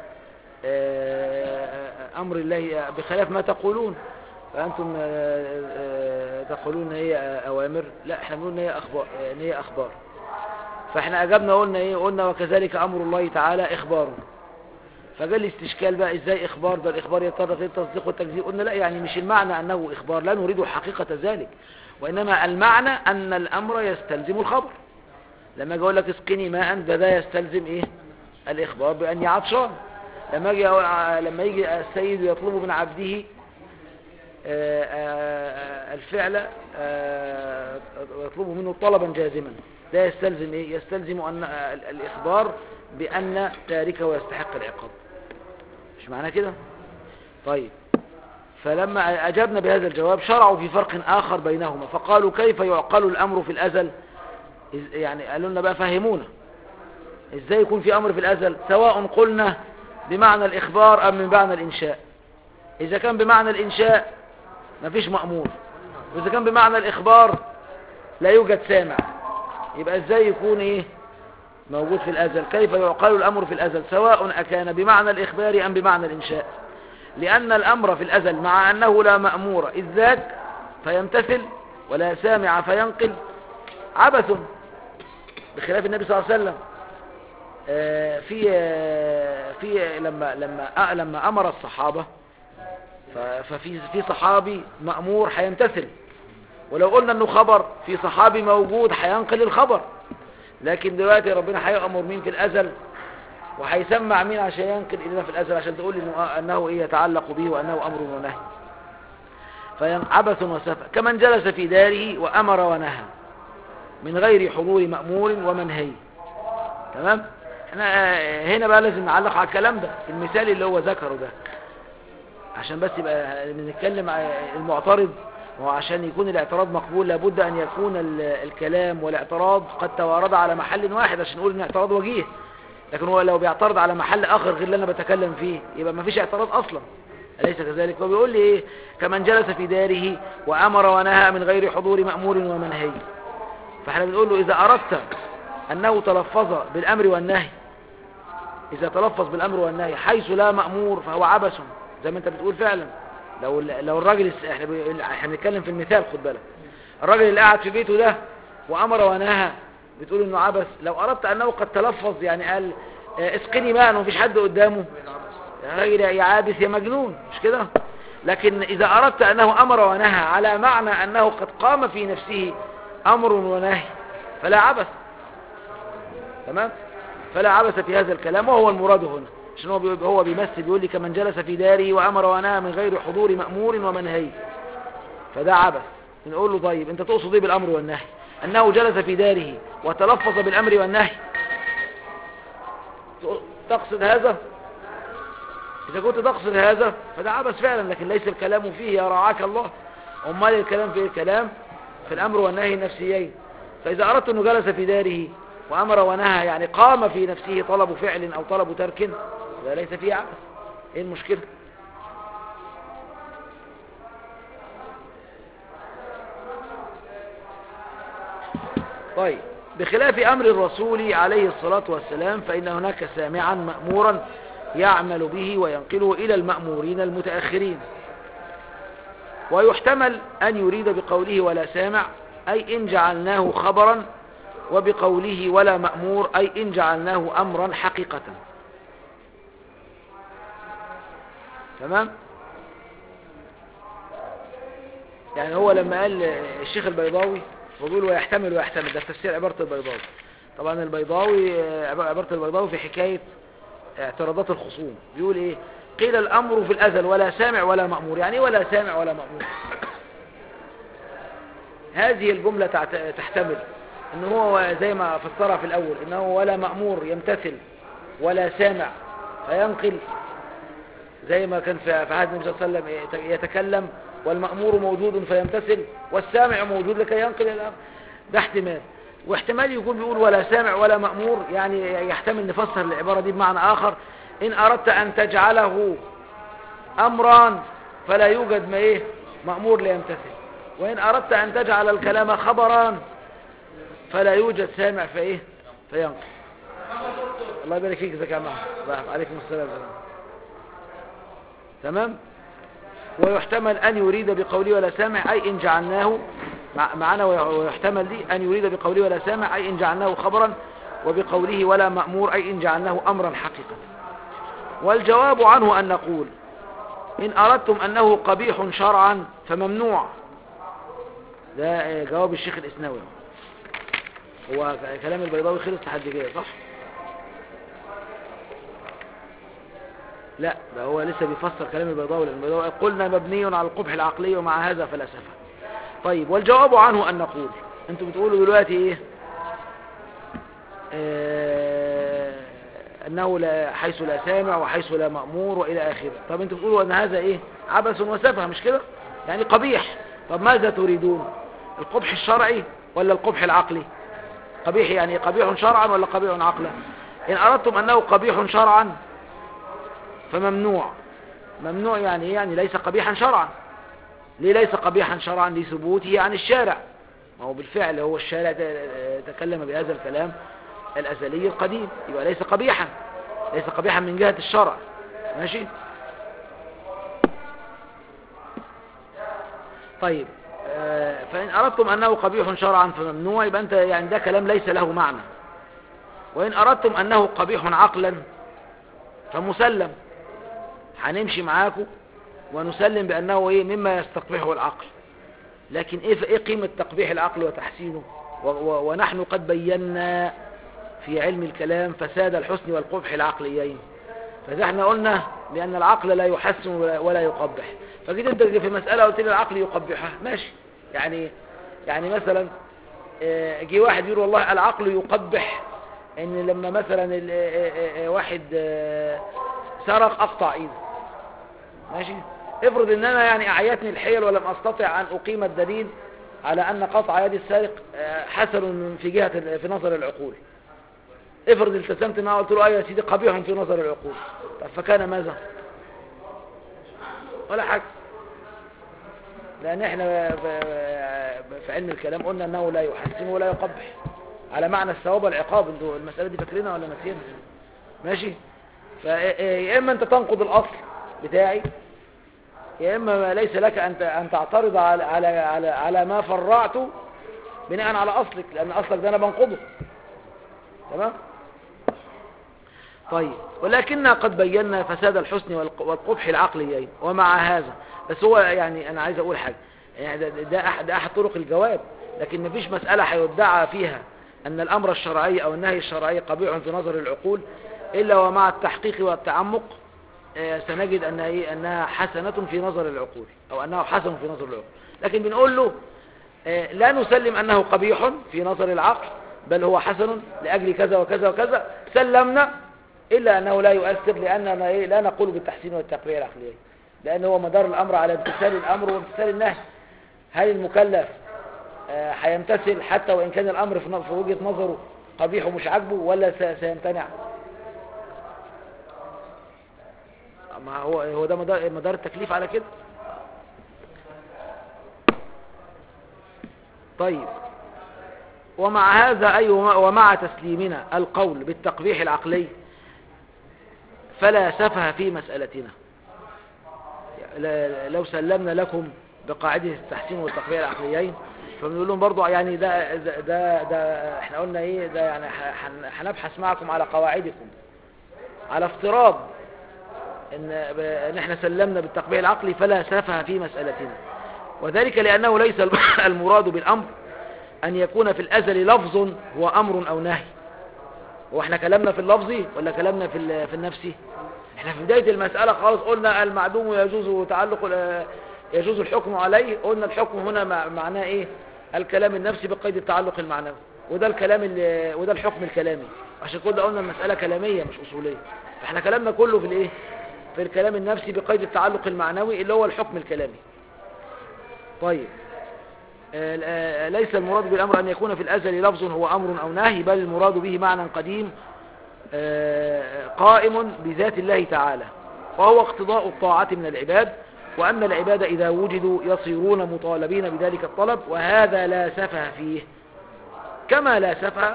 آه، أمر الله بخلاف ما تقولون فأنتم آه، آه، تقولون إن هي أوامر لا احنا بنقول إن هي أخبار إن هي أخبار فاحنا أجبنا قلنا إيه قلنا وكذلك أمر الله تعالى إخبار فقال لي استشكال بقى إزاي إخبار ده الإخبار يضطر غير التصديق والتكذيب قلنا لا يعني مش المعنى أنه إخبار لا نريد حقيقة ذلك وإنما المعنى أن الأمر يستلزم الخبر لما اجي اقول لك اسقني ماء ده ده يستلزم ايه الاخبار باني عطشان لما اجي أقول- لما يجي السيد يطلب من عبده آه، آه، الفعل آه، يطلب منه طلبا جازما ده يستلزم ايه يستلزم ان آه، الاخبار بان تاركه يستحق العقاب مش معنى كده طيب فلما أجبنا بهذا الجواب شرعوا في فرق آخر بينهما فقالوا كيف يعقل الأمر في الأزل إز- يعني قالوا لنا بقى فهمونا ازاي يكون في امر في الازل سواء قلنا بمعنى الاخبار ام من معنى الانشاء اذا كان بمعنى الانشاء مفيش مأمور واذا كان بمعنى الاخبار لا يوجد سامع يبقى ازاي يكون ايه موجود في الازل كيف يعقل الامر في الازل سواء اكان بمعنى الاخبار ام بمعنى الانشاء لان الامر في الازل مع انه لا مأمور اذ ذاك فيمتثل ولا سامع فينقل عبث بخلاف النبي صلى الله عليه وسلم آه، في آه، في لما لما آه، لما امر الصحابه ف- ففي في صحابي مأمور هيمتثل ولو قلنا انه خبر في صحابي موجود هينقل الخبر لكن دلوقتي ربنا هيأمر مين في الازل وهيسمع مين عشان ينقل الينا في الازل عشان تقول انه آه، انه ايه يتعلق به وانه امر ونهي فعبث وسفه كمن جلس في داره وامر ونهى من غير حضور مأمور ومنهي تمام احنا آه، هنا بقى لازم نعلق على الكلام ده المثال اللي هو ذكره ده عشان بس يبقى بنتكلم على المعترض وعشان يكون الاعتراض مقبول لابد ان يكون ال- الكلام والاعتراض قد توارد على محل واحد عشان نقول ان اعتراض وجيه لكن هو لو بيعترض على محل اخر غير اللي انا بتكلم فيه يبقى ما فيش اعتراض اصلا أليس كذلك هو بيقول لي ايه كمن جلس في داره وامر ونهى من غير حضور مأمور ومنهي فاحنا بنقول له اذا اردت انه تلفظ بالامر والنهي اذا تلفظ بالامر والنهي حيث لا مأمور فهو عبث زي ما انت بتقول فعلا لو لو الراجل الس- احنا بي- احنا بنتكلم في المثال خد بالك الراجل اللي قاعد في بيته ده وامر ونهى بتقول انه عبث لو اردت انه قد تلفظ يعني قال آه، اسقني ماء ومفيش حد قدامه يا راجل يا عابس يا مجنون مش كده لكن إذا أردت أنه أمر ونهى على معنى أنه قد قام في نفسه أمر ونهي فلا عبث تمام فلا عبث في هذا الكلام وهو المراد هنا عشان هو بي- هو بيمثل بيقول لي كمن جلس في داره وأمر ونهى من غير حضور مأمور ومنهي فده عبث نقول له طيب انت تقصد ايه بالامر والنهي انه جلس في داره وتلفظ بالامر والنهي تقصد هذا اذا كنت تقصد هذا فده عبث فعلا لكن ليس الكلام فيه يا رعاك الله امال الكلام في الكلام في الامر والنهي النفسيين فاذا اردت انه جلس في داره وامر ونهى يعني قام في نفسه طلب فعل او طلب ترك ده ليس فيه عبث ايه المشكله طيب بخلاف أمر الرسول عليه الصلاة والسلام فإن هناك سامعا مأمورا يعمل به وينقله إلى المأمورين المتأخرين ويحتمل أن يريد بقوله ولا سامع أي إن جعلناه خبرا وبقوله ولا مأمور أي إن جعلناه أمرا حقيقة تمام يعني هو لما قال الشيخ البيضاوي وبيقول ويحتمل ويحتمل ده في تفسير عبارة البيضاوي طبعا البيضاوي عبارة البيضاوي في حكاية اعتراضات الخصوم بيقول ايه قيل الامر في الازل ولا سامع ولا مأمور يعني ايه ولا سامع ولا مأمور هذه الجملة تعت- تحتمل ان هو زي ما فسرها في الاول انه ولا مأمور يمتثل ولا سامع فينقل زي ما كان في في عهد النبي صلى الله عليه وسلم يتكلم والمأمور موجود فيمتثل والسامع موجود لكي ينقل الأمر ده احتمال واحتمال يكون بيقول ولا سامع ولا مأمور يعني يحتمل نفسر العبارة دي بمعنى آخر إن أردت أن تجعله أمرا فلا يوجد ما إيه مأمور ليمتثل وإن أردت أن تجعل الكلام خبرا فلا يوجد سامع فإيه فينقل الله يبارك فيك زكاة معه عليكم السلام ورحمة الله. تمام ويحتمل أن يريد بقوله ولا سامع أي إن جعلناه مع- معنا ويحتمل دي أن يريد بقوله ولا سامع أي إن جعلناه خبرا وبقوله ولا مأمور أي إن جعلناه أمرا حقيقة والجواب عنه أن نقول إن أردتم أنه قبيح شرعا فممنوع ده آه، جواب الشيخ الإسناوي هو كلام البيضاوي خلص لحد كده صح لا ده هو لسه بيفسر كلام البيضاوي لأن البيضاوي قال قلنا مبني على القبح العقلي ومع هذا فلسفة طيب والجواب عنه أن نقول انتوا بتقولوا دلوقتي ايه آه انه لا حيث لا سامع وحيث لا مأمور والى اخره طب انتوا بتقولوا ان هذا ايه عبث وسفه مش كده يعني قبيح طب ماذا تريدون القبح الشرعي ولا القبح العقلي قبيح يعني قبيح شرعا ولا قبيح عقلا ان اردتم انه قبيح شرعا فممنوع ممنوع يعني إيه؟ يعني ليس قبيحا شرعا ليه ليس قبيحا شرعا لثبوته عن الشارع ما هو بالفعل هو الشارع ت- تكلم بهذا الكلام الأزلي القديم يبقى ليس قبيحا ليس قبيحا من جهة الشرع ماشي طيب آه، فإن أردتم أنه قبيح شرعا فممنوع يبقى أنت يعني ده كلام ليس له معنى وإن أردتم أنه قبيح عقلا فمسلم هنمشي معاكم ونسلم بأنه إيه مما يستقبحه العقل لكن إيه إيه قيمة تقبيح العقل وتحسينه و- و- ونحن قد بينا في علم الكلام فساد الحسن والقبح العقليين فإذا احنا قلنا بأن العقل لا يحسن ولا- ولا يقبح فجيت انت في مسألة قلت لي العقل يقبحها ماشي يعني يعني مثلا آه، جه واحد يقول والله العقل يقبح ان لما مثلا ال- آه، آه، آه، واحد آه، سرق اقطع ايده ماشي افرض ان انا يعني اعيتني الحيل ولم استطع ان اقيم الدليل على ان قطع يد السارق آه، حسن في جهة ال- في نظر العقول افرض التزمت معه قلت له ايوه يا سيدي قبيح في نظر العقول طب فكان ماذا ولا حاجة لان احنا ب- في علم الكلام قلنا انه لا يحسن ولا يقبح على معنى الثواب والعقاب انتوا المسألة دي فاكرينها ولا ناسيينها ماشي فيا اما انت تنقض الاصل بتاعي يا اما ليس لك ان ت- ان تعترض على على على, على ما فرعته بناء على اصلك لان اصلك ده انا بنقضه تمام طيب ولكننا قد بينا فساد الحسن والق- والقبح العقليين ومع هذا بس هو يعني انا عايز اقول حاجة يعني ده, ده, أحد, ده احد طرق الجواب لكن مفيش مسألة هيدعى فيها ان الامر الشرعي او النهي الشرعي قبيح في نظر العقول الا ومع التحقيق والتعمق آه، سنجد انها ايه انها حسنة في نظر العقول او انه حسن في نظر العقول لكن بنقول له آه، لا نسلم انه قبيح في نظر العقل بل هو حسن لاجل كذا وكذا وكذا سلمنا الا انه لا يؤثر لاننا ايه لا نقول بالتحسين والتقبيح العقليين لان هو مدار الامر على امتثال الامر وامتثال النهي هل المكلف آه، هيمتثل حتى وان كان الامر في ن- في وجهة نظره قبيح ومش عاجبه ولا س- سيمتنع ما هو هو ده مدار مدار التكليف على كده طيب ومع هذا أي ومع- ومع تسليمنا القول بالتقبيح العقلي فلا سفه في مسألتنا لا- لو سلمنا لكم بقاعدة التحسين والتقبيح العقليين فبنقول لهم برضو يعني ده ده ده, ده احنا قلنا ايه ده يعني ح- هن- هنبحث معكم على قواعدكم على افتراض ان ب- ان احنا سلمنا بالتقبيح العقلي فلا سفه في مسألتنا وذلك لأنه ليس الم- المراد بالأمر أن يكون في الأزل لفظ هو أمر أو نهي واحنا كلامنا في اللفظي ولا كلامنا في ال- في النفسي احنا في بداية المسألة خالص قلنا المعدوم يجوز تعلق ال- يجوز الحكم عليه قلنا الحكم هنا مع- معناه ايه الكلام النفسي بقيد التعلق المعنوي وده الكلام ال- وده الحكم الكلامي عشان كده قلنا المسألة كلامية مش أصولية فاحنا كلامنا كله في الايه في الكلام النفسي بقيد التعلق المعنوي اللي هو الحكم الكلامي طيب آه، آه، ليس المراد بالأمر أن يكون في الأزل لفظ هو أمر أو نهي بل المراد به معنى قديم آه، قائم بذات الله تعالى وهو اقتضاء الطاعة من العباد وأن العباد إذا وجدوا يصيرون مطالبين بذلك الطلب وهذا لا سفه فيه كما لا سفه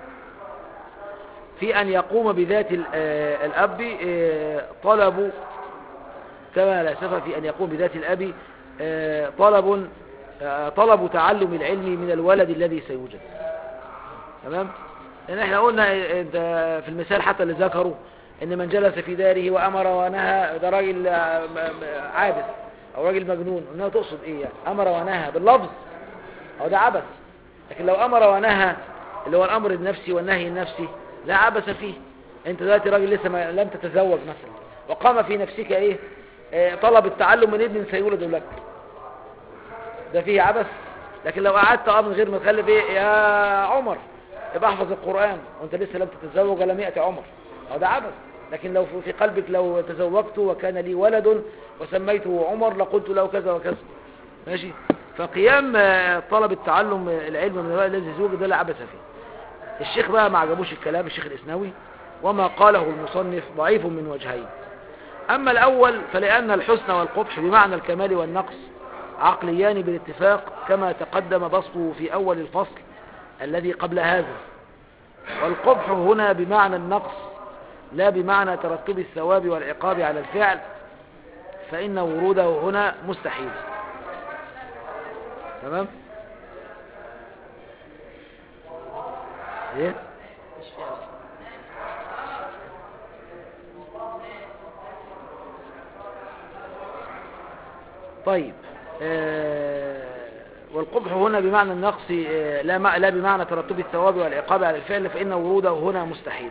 في أن يقوم بذات ال- آه، الأب آه، طلب كما لا سفه في أن يقوم بذات الأب آه، طلب آه، طلب تعلم العلم من الولد الذي سيوجد تمام لأن احنا قلنا آه، ده في المثال حتى اللي ذكره ان من جلس في داره وامر ونهى ده راجل آه، م- م- عابث او راجل مجنون انها تقصد ايه يعني امر ونهى باللفظ او ده عبث لكن لو امر ونهى اللي هو الامر النفسي والنهي النفسي لا عبث فيه انت دلوقتي راجل لسه ما لم تتزوج مثلا وقام في نفسك ايه آه، طلب التعلم من ابن سيولد لك ده فيه عبث لكن لو قعدت اه من غير ما تخلف ايه يا عمر يبقى احفظ القرآن وانت لسه لم تتزوج ولم يأتي عمر اه ده عبث لكن لو في قلبك لو تزوجت وكان لي ولد وسميته عمر لقلت له كذا وكذا ماشي فقيام آه، طلب التعلم آه، العلم من الولد الذي زوج ده لا عبث فيه الشيخ بقى ما عجبوش الكلام الشيخ الإسناوي وما قاله المصنف ضعيف من وجهين أما الأول فلأن الحسن والقبح بمعنى الكمال والنقص عقليان بالاتفاق كما تقدم بسطه في أول الفصل الذي قبل هذا والقبح هنا بمعنى النقص لا بمعنى ترتب الثواب والعقاب على الفعل فإن وروده هنا مستحيل تمام ايه مش فاهم طيب آه، والقبح هنا بمعنى النقص آه، لا مع- لا بمعنى ترتب الثواب والعقاب على الفعل فإن وروده هنا مستحيل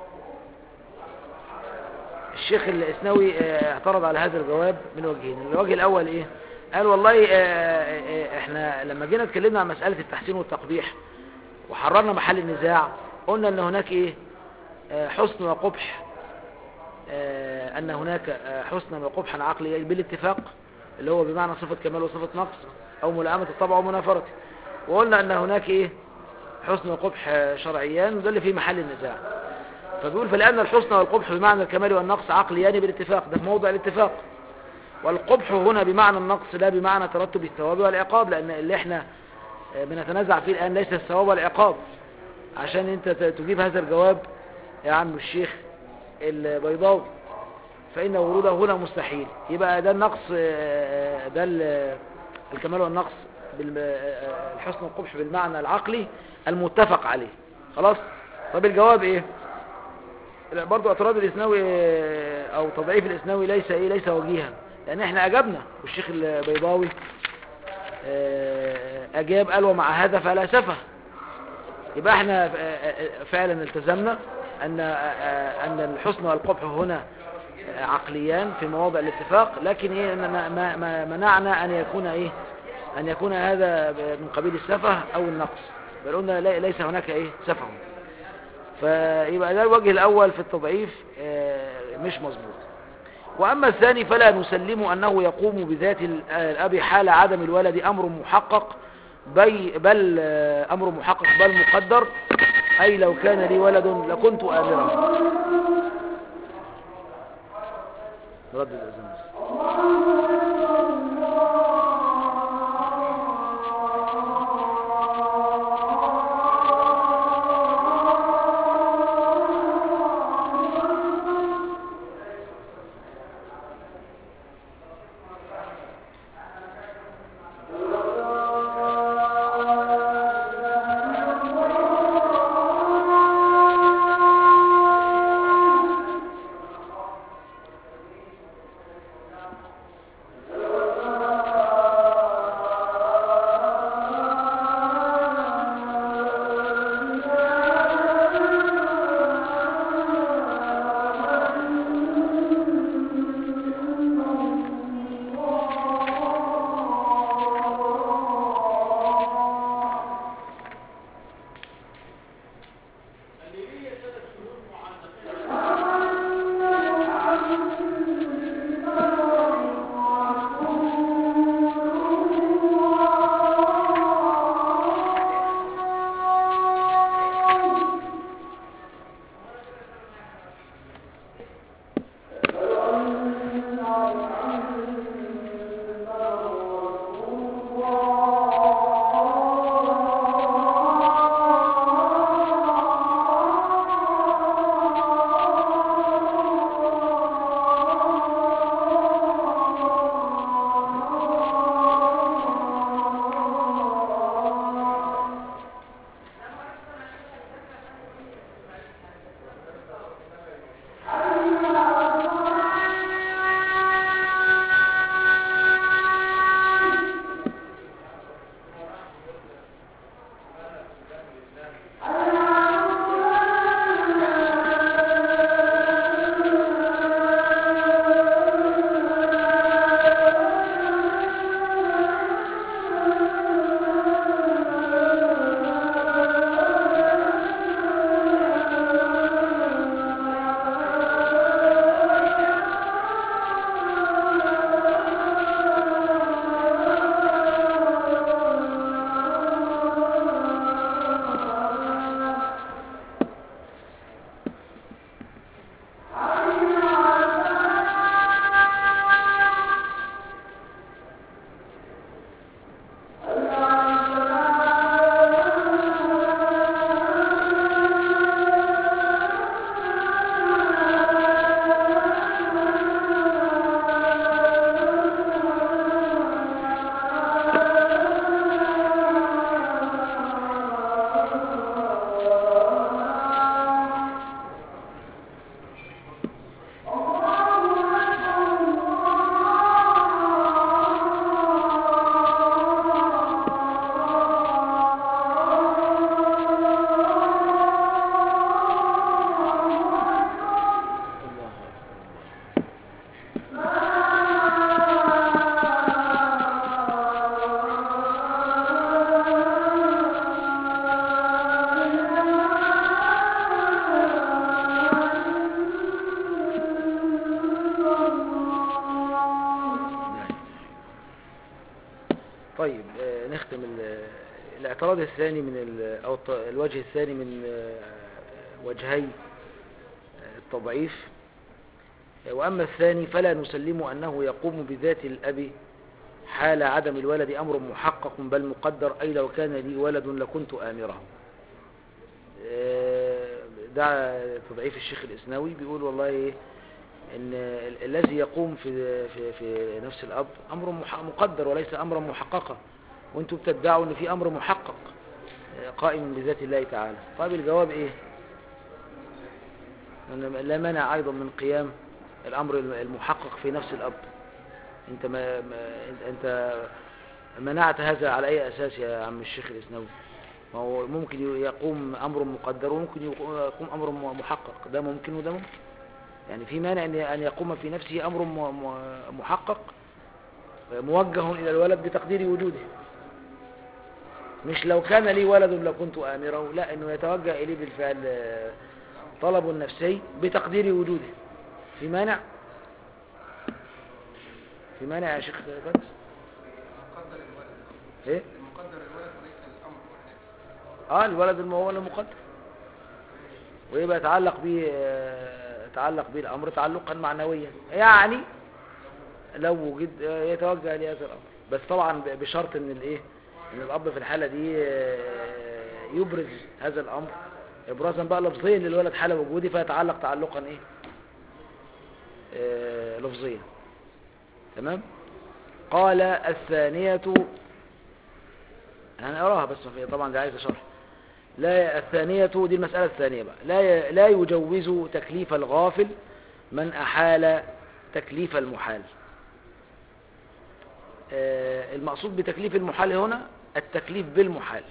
الشيخ الإسنوي آه، اعترض على هذا الجواب من وجهين الوجه الأول إيه قال والله آه، آه، احنا لما جينا اتكلمنا عن مسألة التحسين والتقبيح وحررنا محل النزاع قلنا ان هناك ايه آه، حسن وقبح آه، ان هناك آه، حسنا وقبحا عقليا بالاتفاق اللي هو بمعنى صفة كمال وصفة نقص او ملائمة الطبع ومنافرته وقلنا ان هناك ايه حسن وقبح آه، شرعيان وده اللي فيه محل النزاع فبيقول فلأن الحسن والقبح بمعنى الكمال والنقص عقليان بالاتفاق ده في موضع الاتفاق والقبح هنا بمعنى النقص لا بمعنى ترتب الثواب والعقاب لأن اللي احنا آه، بنتنازع فيه الآن ليس الثواب والعقاب عشان انت ت- تجيب هذا الجواب يا عم الشيخ البيضاوي فإن وروده هنا مستحيل يبقى ده النقص آه، ده ال- الكمال والنقص بالم- آه، الحسن والقبح بالمعنى العقلي المتفق عليه خلاص طب الجواب ايه لا برضو اعتراض الاسناوي آه، او تضعيف الاسناوي ليس ايه ليس وجيها لان احنا اجبنا والشيخ البيضاوي آه، اجاب قال ومع هذا فلا سفه يبقى احنا آه، آه، فعلا التزمنا ان آه، آه، ان الحسن والقبح هنا آه، عقليان في مواضع الاتفاق لكن ايه إننا ما ما منعنا ان يكون ايه ان يكون هذا من قبيل السفه او النقص بل قلنا لي- ليس هناك ايه سفه فيبقى ده الوجه الاول في التضعيف آه، مش مظبوط واما الثاني فلا نسلم انه يقوم بذات ال- الاب حال عدم الولد امر محقق بي بل آه، امر محقق بل مقدر اي لو كان لي ولد لكنت امرا رد الاذان بس. طيب آه، نختم ال- الاعتراض الثاني من ال- او الط- الوجه الثاني من آه، وجهي آه، التضعيف آه، واما الثاني فلا نسلم انه يقوم بذات الاب حال عدم الولد امر محقق بل مقدر اي لو كان لي ولد لكنت امره آه، ده تضعيف الشيخ الاسناوي بيقول والله إيه ان ال- الذي يقوم في في في نفس الاب امر مح- مقدر وليس امرا محققا وانتم بتدعوا ان في امر محقق آه، قائم بذات الله تعالى طيب الجواب ايه إنما لا مانع أيضا من قيام الأمر المحقق في نفس الأب أنت ما ما أنت- أنت منعت هذا على أي أساس يا عم الشيخ الإسنوي ما هو ممكن يقوم أمر مقدر وممكن يقوم أمر م- محقق ده ممكن وده ممكن يعني في مانع أن أن يقوم في نفسه أمر م- م- محقق موجه إلى الولد بتقدير وجوده مش لو كان لي ولد لكنت آمره لا أنه يتوجه إليه بالفعل آه، طلب نفسي بتقدير وجوده في مانع في مانع يا شيخ فارس مقدر الولد ايه المقدر الولد وليس الامر والنفس اه الولد المؤول المقدر ويبقى يتعلق به آه، يتعلق به الامر تعلقا معنويا يعني لو وجد آه، يتوجه لهذا الامر بس طبعا ب- بشرط ان الايه ان الاب في الحاله دي آه، يبرز هذا الامر ابرازا بقى لفظيا للولد حال وجودي فيتعلق تعلقا ايه آه، لفظيا تمام قال الثانية هنقراها بس ما في طبعا دي عايزه شرح لا الثانية دي المسألة الثانية بقى لا ي- لا يجوز تكليف الغافل من أحال تكليف المحال آه، المقصود بتكليف المحال هنا التكليف بالمحال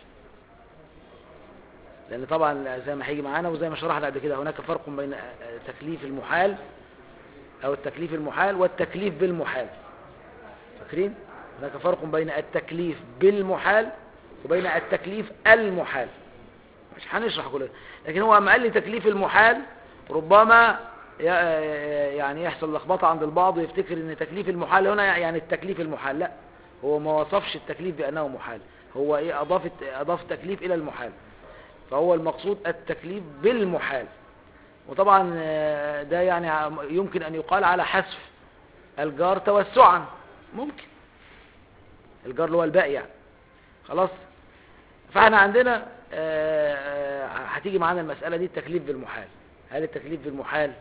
لأن طبعا زي ما هيجي معانا وزي ما شرحنا قبل كده هناك فرق بين آه، تكليف المحال أو التكليف المحال والتكليف بالمحال فاكرين هناك فرق بين التكليف بالمحال وبين التكليف المحال مش هنشرح كل ده لكن هو اما قال لي تكليف المحال ربما ي- يعني يحصل لخبطه عند البعض ويفتكر ان تكليف المحال هنا يعني التكليف المحال لا هو ما وصفش التكليف بانه محال هو ايه اضاف الت- اضاف التكليف الى المحال فهو المقصود التكليف بالمحال وطبعا آه، ده يعني ع- يمكن ان يقال على حذف الجار توسعا ممكن الجار اللي هو الباقي يعني خلاص فاحنا عندنا آه، آه، هتيجي معانا المسألة دي التكليف بالمحال هل التكليف بالمحال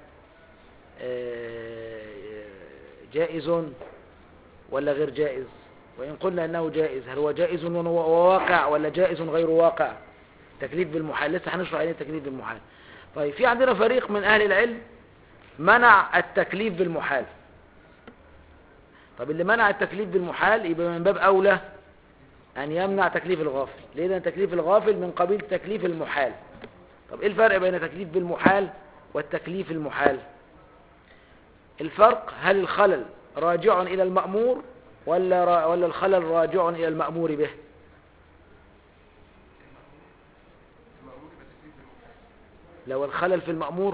آه، جائز ولا غير جائز وإن قلنا أنه جائز هل هو جائز وواقع ولا جائز غير واقع تكليف بالمحال لسه هنشرح يعني إيه التكليف بالمحال طيب في عندنا فريق من أهل العلم منع التكليف بالمحال طب اللي منع التكليف بالمحال يبقى من باب أولى أن يمنع تكليف الغافل ليه لأن تكليف الغافل من قبيل تكليف المحال طب إيه الفرق بين تكليف بالمحال والتكليف المحال الفرق هل الخلل راجع إلى المأمور ولا, را ولا الخلل راجع إلى المأمور به لو الخلل في المأمور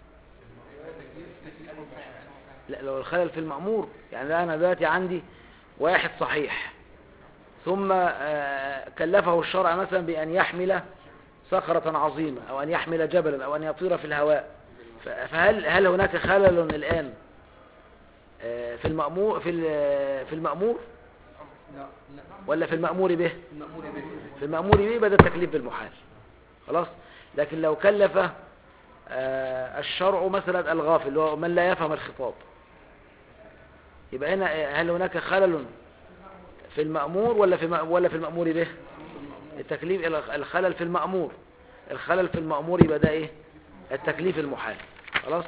لا لو الخلل في المأمور يعني أنا دلوقتي عندي واحد صحيح ثم آه، كلفه الشرع مثلا بأن يحمل صخرة عظيمة أو أن يحمل جبلا أو أن يطير في الهواء ف- فهل هل هناك خلل الآن آه، في المأمور في ال- في المأمور لا لا ولا في المأمور به المأمور به في المأمور به بدأ التكليف بالمحال خلاص لكن لو كلف آه، الشرع مثلا الغافل اللي هو من لا يفهم الخطاب يبقى هنا آه، هل هناك خلل في المأمور ولا في م- ولا في المأمور به التكليف الخلل في المأمور الخلل في المأمور يبقى ده ايه التكليف المحال خلاص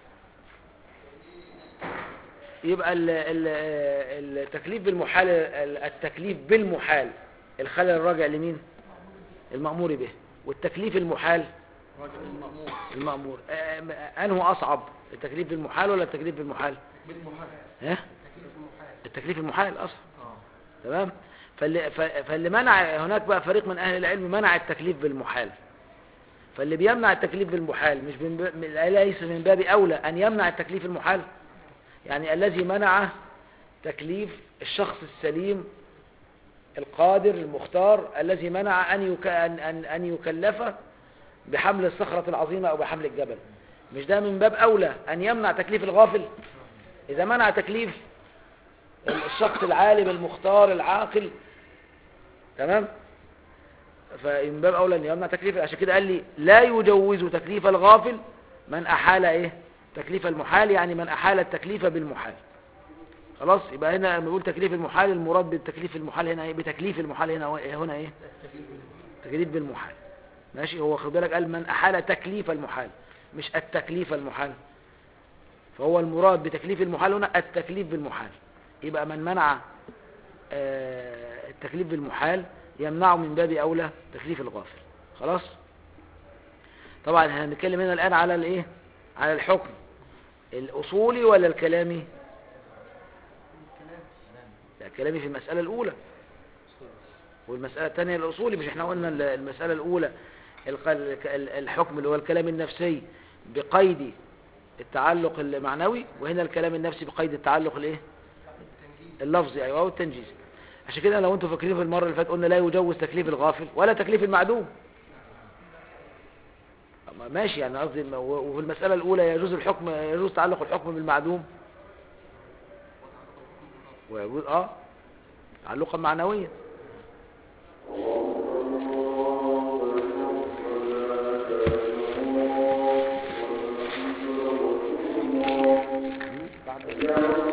يبقى ال- ال- التكليف بالمحال ال- التكليف بالمحال الخلل الراجع لمين المأمور به والتكليف المحال راجل المأمور المأمور آه، أنه أصعب التكليف بالمحال ولا التكليف بالمحال بالمحال ها تكليف المحال التكليف المحال أصعب اه تمام فاللي, ف- فاللي منع هناك بقى فريق من أهل العلم منع التكليف بالمحال فاللي بيمنع التكليف بالمحال مش من باب من- ليس من باب أولى أن يمنع التكليف المحال يعني الذي منع تكليف الشخص السليم القادر المختار الذي منع أن, يك... أن... أن... أن يكلف بحمل الصخرة العظيمة أو بحمل الجبل مش ده من باب أولى أن يمنع تكليف الغافل إذا منع تكليف الشخص العالم المختار العاقل تمام فمن باب اولى ان يمنع تكليف عشان كده قال لي لا يجوز تكليف الغافل من احال ايه تكليف المحال يعني من احال التكليف بالمحال خلاص يبقى هنا لما بيقول تكليف المحال المراد بالتكليف المحال هنا ايه بتكليف المحال هنا هنا ايه تكليف بالمحال ماشي هو خد بالك قال من احال تكليف المحال مش التكليف المحال فهو المراد بتكليف المحال هنا التكليف بالمحال يبقى من منع آه، التكليف بالمحال يمنعه من باب أولى تكليف الغافل خلاص طبعا احنا هنتكلم هنا الآن على الايه على الحكم الأصولي ولا الكلامي لا كلامي في المسألة الأولى والمسألة الثانية الأصولي مش احنا قلنا ال- المسألة الأولى الق- ال- الحكم اللي هو الكلام النفسي بقيد التعلق المعنوي وهنا الكلام النفسي بقيد التعلق الايه اللفظي ايوه او التنجيزي عشان كده لو انتوا فاكرين في المره اللي فاتت قلنا لا يجوز تكليف الغافل ولا تكليف المعدوم أما ماشي يعني قصدي إن- و- وفي المساله الاولى يجوز الحكم يجوز تعلق الحكم بالمعدوم ويجوز اه تعلقا معنويا بعد